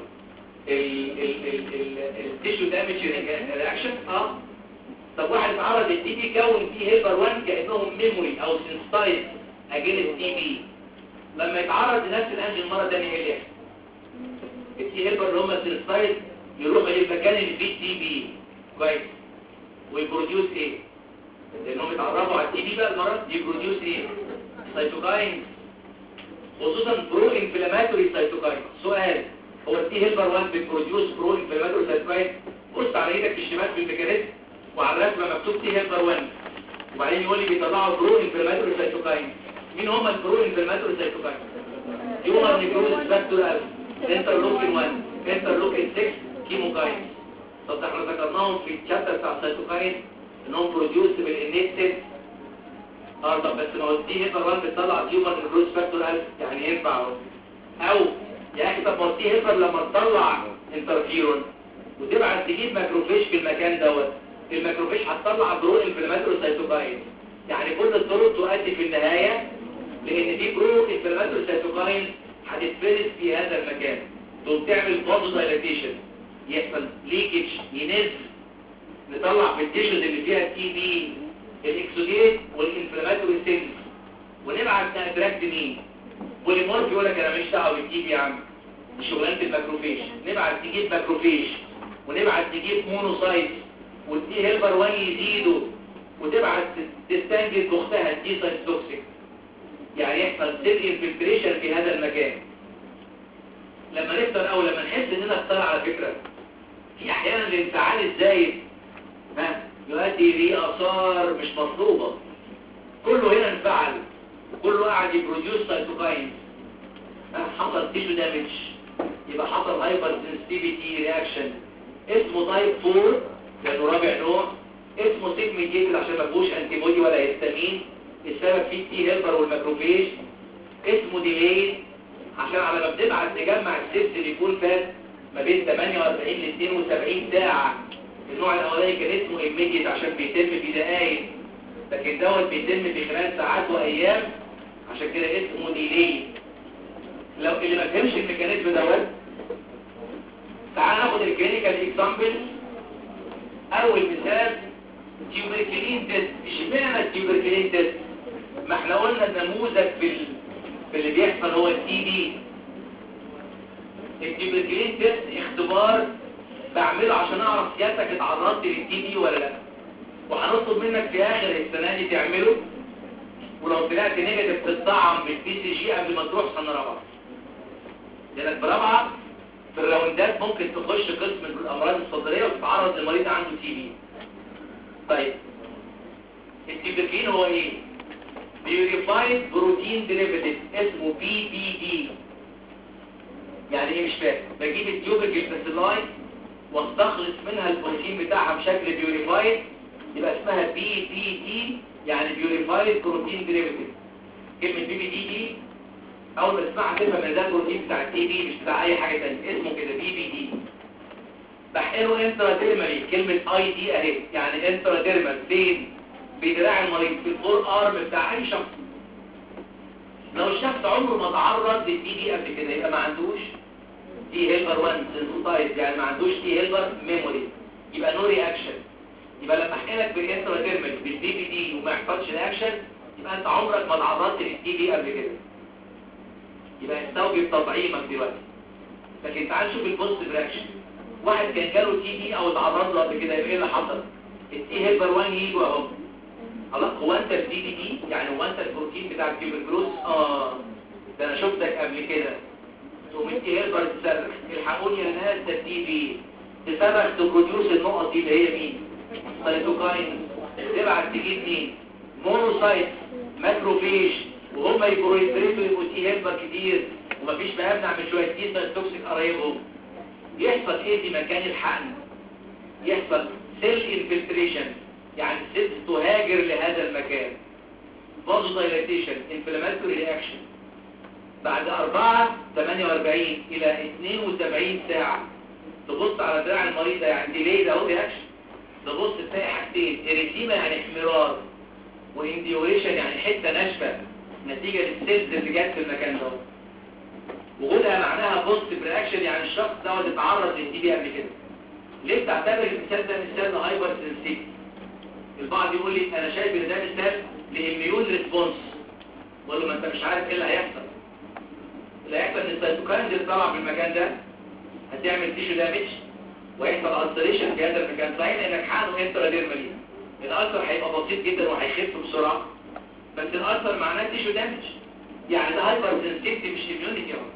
S1: التيشو دامج رياكشن اه طب واحد اتعرض للتي بي كون تي هيلبر 1 كانهم ميموري او سنسيتايز اجينست تي بي لما يتعرض لنفس الانجن مره ثانيه ايه اللي يحصل التي هيلبر اللي هم سنسيتايز يروح للمكان اللي فيه تي بي كويس ويبروديوس ايه لانهم اتعرفوا على التي بي بقى المرض يبروديوس ايه سيتوكاين خصوصا برو انفلاماتوري سيتوكاين سؤال هو التي هيلبر 1 بيبروديوس برو انفلاماتوري سيتوكاين بص على ايدك الشمال في الميكانيزم وعلى الرسمه مكتوب تي هيلبر 1 وبعدين يقول لي بيطلعوا برو انفلاماتوري سيتوكاين مين هم البرو انفلاماتوري سيتوكاين هيومن نيكروز فاكتور الف انترلوكين 1 انترلوكين 6 كيموكاين طب ده احنا ذكرناهم في الشابتر بتاع السيتوكاين انهم بروديوس بالانيت سيل اه طب بس ما هو دي هيبر 1 بتطلع تيومر نيكروز فاكتور الف يعني ينفع اهو او يا اخي طب ما هو دي هيبر لما تطلع انترفيرون وتبعت تجيب ماكروفيش في المكان دوت الماكروفيش هتطلع برو انفلاماتوري سيتوكاين يعني كل الطرق تؤدي في النهايه لان في برو انفلاماتوري سيتوكاين هتتفرز في هذا المكان تقوم تعمل فازو دايلاتيشن يحصل ليكج ينزل نطلع في التيشوز اللي فيها التي بي الاكسوديت والانفلاماتوري سيلز ونبعت نأتراكت مين بوليمورف يقول لك انا ماليش دعوه بالتي بي يا عم دي شغلانه الماكروفيج نبعت تجيب ماكروفيج ونبعت تجيب مونوسايت والتي هيلبر 1 يزيدوا وتبعت تستنجد اختها التي سايت توكسيك يعني يحصل سيل انفلتريشن في هذا المكان لما نفطر او لما نحس اننا اختار على فكرة في احيانا الانفعال الزايد ها يؤدي لآثار مش مطلوبة كله هنا انفعل وكله قاعد يبروديوس سيتوكاين حصل تيشو دامج يبقى حصل هايبر سنسيتيفيتي رياكشن اسمه تايب 4 لانه رابع نوع اسمه سيل ميديتد عشان ما فيهوش انتي بودي ولا هيستامين السبب فيه تي هيلبر والماكروفيج اسمه ديلي عشان على ما بنبعت نجمع السيبس اللي يكون فات ما بين 48 ل 72 ساعة النوع الاولاني كان اسمه immediate عشان بيتم في دقايق لكن دوت بيتم في خلال ساعات وايام عشان كده اسمه ديلي لو اللي ما فهمش الميكانيزم دوت تعال ناخد الكلينيكال اكزامبل اول مثال تيوبركلين تيست اشمعنى التيوبركلين تيست ما احنا قلنا النموذج في ال... في اللي بيحصل هو التي بي التيوبركلين تيست اختبار بعمله عشان اعرف سيادتك اتعرضت للتي بي ولا لا وهنطلب منك في اخر السنه دي تعمله ولو طلعت نيجاتيف تطعم بالبي سي جي قبل ما تروح سنه رابعه لانك برابعه في الراوندات ممكن تخش قسم الامراض الصدريه وتتعرض لمريض عنده تي بي طيب التيبركلين هو ايه بيوريفايد بروتين ديريفيتيف اسمه بي بي دي يعني ايه مش فاهم بجيب التيوبركل باسيلاي واستخلص منها البروتين بتاعها بشكل بيوريفايد يبقى اسمها بي بي دي يعني بيوريفايد بروتين ديريفيتيف كلمه بي بي دي دي اول ما تسمعها تفهم ان ده البروتين بتاع التي بي مش بتاع اي حاجه ثانيه اسمه كده بي بي دي بحقنه انتراديرمالي كلمه اي دي اهي يعني انتراديرمال فين بدراع المريض في الفور ارم بتاع اي شخص لو الشخص عمره ما تعرض للتي بي قبل كده يبقى ما عندوش تي هيلبر 1 سنسوتايز يعني ما عندوش تي هيلبر ميموري يبقى نو رياكشن يبقى لما احقنك بالانتراديرمال بالبي بي دي وما يحصلش رياكشن يبقى انت عمرك ما تعرضت للتي بي قبل كده يبقى استوجب تطعيمك دلوقتي لكن تعال شوف البوست رياكشن واحد كان جاله تي بي او اتعرض له قبل كده يبقى ايه اللي حصل التي هيلبر 1 يجي اهو خلاص هو انت الدي دي دي يعني هو انت البروتين بتاع الكيبرجلوس اه ده انا شفتك قبل كده تقوم انت هيلبر تصرخ الحقوني يا ناس ده الدي بي تصرخ تبروديوس النقط دي اللي هي مين سايتوكاين تبعت تجيب مين مونوسايت ماكروفيج وهم يبرويتريتوا يبقوا تي هيلبر كتير ومفيش ما يمنع من شويه تي توكسيك قرايبهم يحصل ايه في مكان الحقن يحصل سيل انفلتريشن يعني السيلز تهاجر لهذا المكان فازو دايلاتيشن انفلاماتوري رياكشن بعد 4 48 الى 72 ساعه تبص على دراع المريض ده يعني ديلي ده اهو رياكشن تبص تلاقي حاجتين اريتيما يعني احمرار وانديوريشن يعني حته ناشفه نتيجه للسيلز اللي جت في المكان ده وجودها معناها بوزيتيف رياكشن يعني الشخص دوت اتعرض للتي بي قبل كده ليه بتعتبر المثال ده مثال هايبر سنسيتيف البعض يقول لي انا شايف ان ده مثال لاميون ريسبونس بقول له ما انت مش عارف ايه اللي هيحصل اللي هيحصل ان السيتوكاينز اللي طالعه من المكان ده هتعمل تيشو دامج ويحصل السريشن في هذا المكان صحيح لانك حقنه انتراديرمالي الالسر هيبقى بسيط جدا وهيخف بسرعه بس الالسر معناه تيشو دامج يعني ده هايبر سنسيتيف مش اميونيتي اهو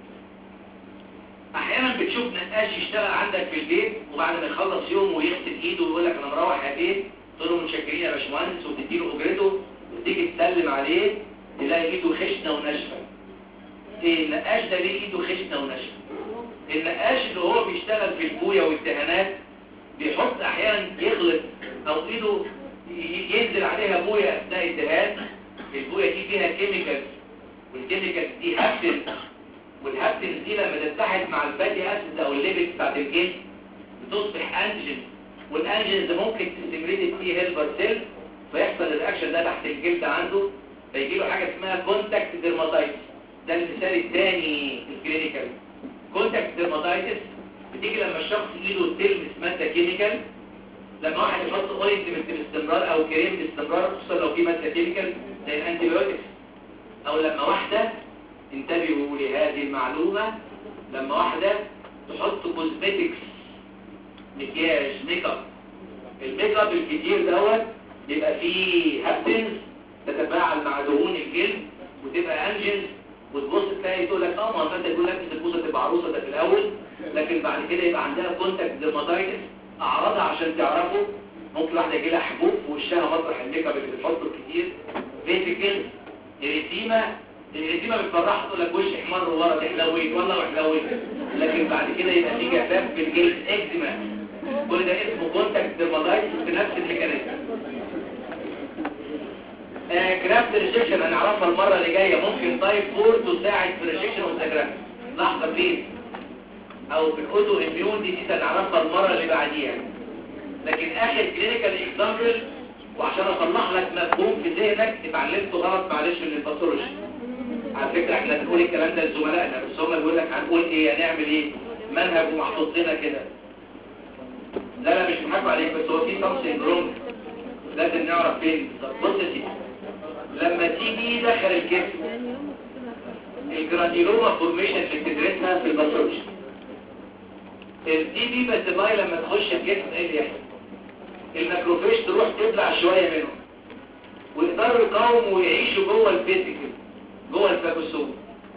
S1: احيانا بتشوف نقاش يشتغل عندك في البيت وبعد ما يخلص يوم ويغسل ايده ويقول لك انا مروح البيت تقول له متشكرين يا باشمهندس وتديله اجرته وتيجي تسلم عليه تلاقي ايده خشنه وناشفه ايه النقاش ده ليه ايده خشنه وناشفه النقاش اللي هو بيشتغل في البويه والدهانات بيحط احيانا يغلط او ايده ينزل عليها بويه اثناء الدهان البويه دي فيها كيميكالز والكيميكالز دي هابتن والهابتنز دي لما تتحد مع الفاتي اسيد او الليبيد بتاعت الجلد بتصبح انجين والانجينز ممكن تستمريت التي هيلبر سيل فيحصل الرياكشن ده تحت الجلد عنده فيجي له حاجه اسمها كونتاكت ديرماتايتس ده المثال الثاني الكلينيكال كونتاكت ديرماتايتس بتيجي لما الشخص ايده تلمس ماده كيميكال لما واحد يحط اوينتمنت باستمرار او كريم باستمرار خصوصا لو في ماده كيميكال زي الانتيبيوتكس او لما واحده انتبهوا لهذه المعلومه لما واحده تحط كوزمتكس مكياج ميك اب الميك اب الكتير دوت بيبقى فيه هابتنز تتفاعل مع دهون الجلد وتبقى انجنز وتبص تلاقي تقول لك اه ما انت تقول لك البوزه تبقى عروسه ده في الاول لكن بعد كده يبقى عندها كونتاكت ديرماتايتس اعراضها عشان تعرفوا ممكن واحده يجي لها حبوب في وشها مطرح الميك اب اللي بتحطه كتير فيسيكل اريتيما الاريتيما بتفرحها تقول لك وشي احمر ورا تحلويت والله وحلويت لكن بعد كده يبقى في جفاف في الجلد اكزيما كل ده اسمه كونتاكت ديرماتايتس بنفس الميكانيزم كرافت ريجكشن هنعرفها المره اللي جايه ممكن تايب 4 تساعد في ريجكشن والتجربه لحظه بليز او في الاوتو اميون دي دي هنعرفها المره اللي بعديها لكن اخر كلينيكال اكزامبل وعشان اصلح لك مفهوم في ذهنك اتعلمته غلط معلش من الباثولوجي على فكره احنا بنقول الكلام ده لزملائنا بس هم بيقول لك هنقول ايه هنعمل ايه منهج ومحطوط لنا كده لا لا مش بنحكوا عليك بس هو في سامثينج رونج لازم نعرف فين بالظبط بص يا سيدي لما تيجي دخل الجسم الجرانيلوما فورميشن اللي بتدرسها في الباثولوجي الدي بي بس باي لما تخش الجسم ايه اللي يحصل الماكروفيج تروح تبلع شويه منهم ويقدروا يقاوموا ويعيشوا جوه الفيزيكال جوه الفاجوسوم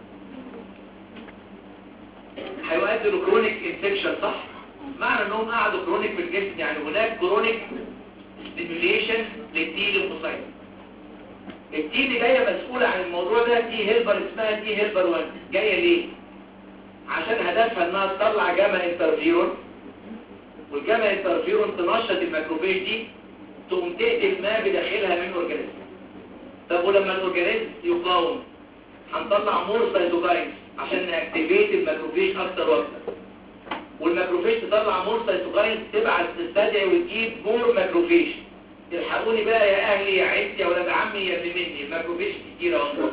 S1: هيؤدي لكرونيك انفكشن صح معنى انهم قعدوا كرونيك في الجسم يعني هناك كرونيك ستيميوليشن للتي ليمفوسايت التي اللي جايه مسؤوله عن الموضوع ده تي هيلبر اسمها تي هيلبر 1 جايه ليه عشان هدفها انها تطلع جاما انترفيرون والجاما انترفيرون تنشط الماكروفيج دي تقوم تقتل ما بداخلها من اورجانيزم طب ولما الاورجانيزم يقاوم هنطلع مور سيتوكاينز عشان ناكتيفيت الماكروفيج اكتر واكتر والماكروفيج تطلع مور سيتوكاينز تبعت تستدعي وتجيب مور ماكروفيج الحقوني بقى يا اهلي يا عيلتي يا ولاد عمي يا ابن مني الماكروفيج كتير اهو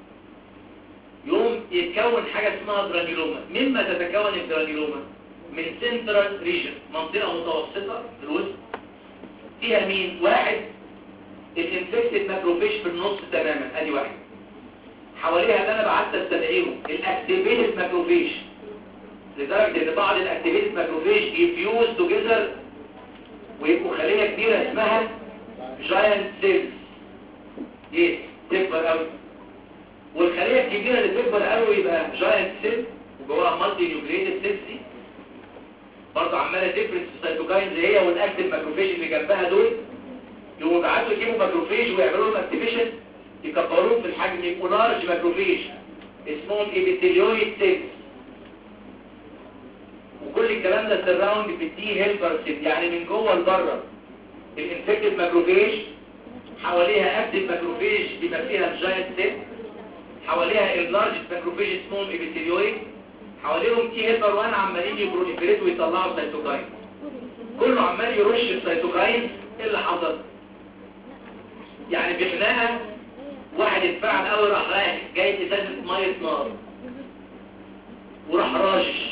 S1: يوم يتكون حاجه اسمها جرانيلوما مما تتكون الجرانيلوما من سنترال ريجن منطقه متوسطه في الوسط فيها مين واحد الانفكتد ماكروفيج في النص تماما ادي واحد حواليها اللي انا بعت استدعيهم الاكتيفيتد ماكروفيج لدرجه ان بعض الاكتيفيتد ماكروفيج يفيوز توجذر ويبقوا خليه كبيره اسمها جاينت سيلز دي تكبر قوي والخليه الكبيره اللي تكبر قوي يبقى جاينت سيل وجواها مالتي نيوكليتد سيلز دي برضه عماله تفرز في سيتوكاينز هي والاكتيف ماكروفيج اللي جنبها دول يقوموا يبعتوا يجيبوا ماكروفيج ويعملوا لهم اكتيفيشن يكبروهم في الحجم يبقوا لارج ماكروفيج اسمهم ايبيثيليويد سيلز وكل الكلام ده سراوند بالتي هيلبر سيل يعني من جوه لبره الانفكتد ماكروفيج حواليها اكتيف ماكروفيج بما فيها الجاينت سيل حواليها اللارج ماكروفيج اسمهم ايبيثيليويد حواليهم تي هيلبر 1 عمالين يبروليفريتوا ويطلعوا سيتوكاين كله عمال يرش السيتوكاين ايه اللي حصل يعني بخناقه واحد اتفاعل قوي راح رايح جاي ازازه ميه نار وراح راجش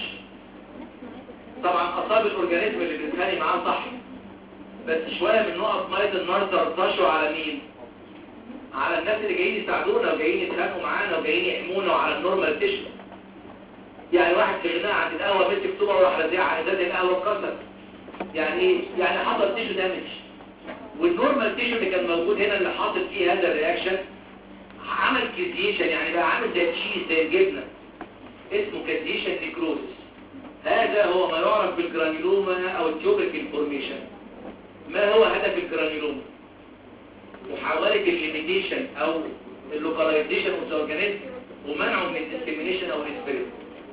S1: طبعا اصاب الاورجانيزم اللي بيتخانق معاه صح بس شويه من نقط ميه النار ترطشوا على مين على الناس اللي جايين يساعدونا وجايين يتخانقوا معانا وجايين يحمونا وعلى النورمال تيشو يعني واحد في غناء عند القهوه مسك طوبه وراح رازعها على ازازه القهوه اتكسر يعني ايه يعني حصل تيشو دامج والنورمال تيشو اللي كان موجود هنا اللي حاصل فيه هذا الرياكشن عمل كيزيشن يعني بقى عامل زي التشيز زي الجبنه اسمه كيزيشن نيكروزس هذا هو ما يعرف بالجرانيلوما او التيوبريك انفورميشن ما هو هدف الجرانيلوما محاولة الليميتيشن او اللوكاليزيشن اوف اورجانيزم ومنعه من الديسكريميشن او الاسبريت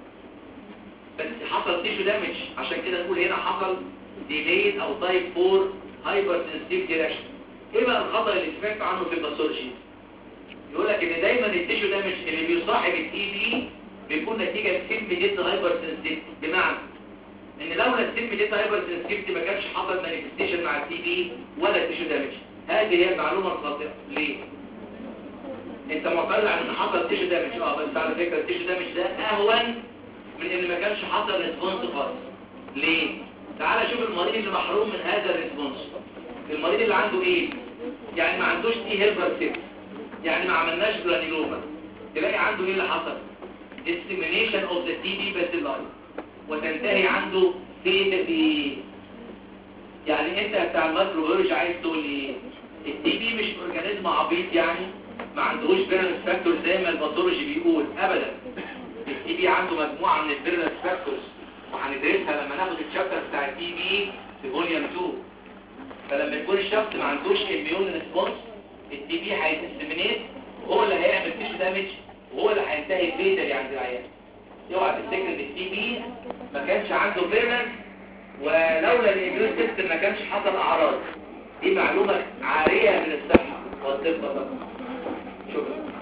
S1: بس حصل تيشو دامج عشان كده نقول هنا حصل ديليد او تايب 4 هايبر سنسيتيف ديركشن ايه بقى الخطا اللي سمعت عنه في الباثولوجي يقول لك ان دايما التيشو دامج اللي بيصاحب التي بي بيكون نتيجه سيمبليت هايبر سنسيتيف بمعنى ان لولا السيمبليت هايبر سنسيتيف ما كانش حصل مانيفستيشن مع التي بي ولا التيشو دامج هذه هي المعلومه الخاطئه ليه انت معترض عن ان حصل تيشو دامج اه بس على فكره التيشو دامج ده اهون من ان ما كانش حصل ريسبونس خالص ليه تعال شوف المريض اللي محروم من هذا الريسبونس المريض اللي عنده ايه يعني ما عندوش تي هيلبر سيل يعني ما عملناش جرانيلوما تلاقي عنده ايه اللي حصل dissemination of the TB bacilli وتنتهي عنده فيتال يعني انت بتاع الميكروبيولوجي عايز تقول ايه التي بي مش اورجانيزم عبيط يعني ما عندهوش بيرنس فاكتور زي ما الباثولوجي بيقول ابدا التي بي عنده مجموعه من البيرنس فاكتورز وهندرسها لما ناخد الشابتر بتاع التي بي في فوليوم 2 فلما يكون الشخص ما عندوش اميون ريسبونس التي بي هيتسمينيت وهو اللي هيعمل تيشو دامج وهو اللي هينتهي فيتالي عند العيان اوعى تفتكر ان التي بي ما كانش عنده بيرنس ولولا الاميون سيستم ما كانش حصل اعراض دي معلومه عاريه من الصحه والطب طبعا شكرا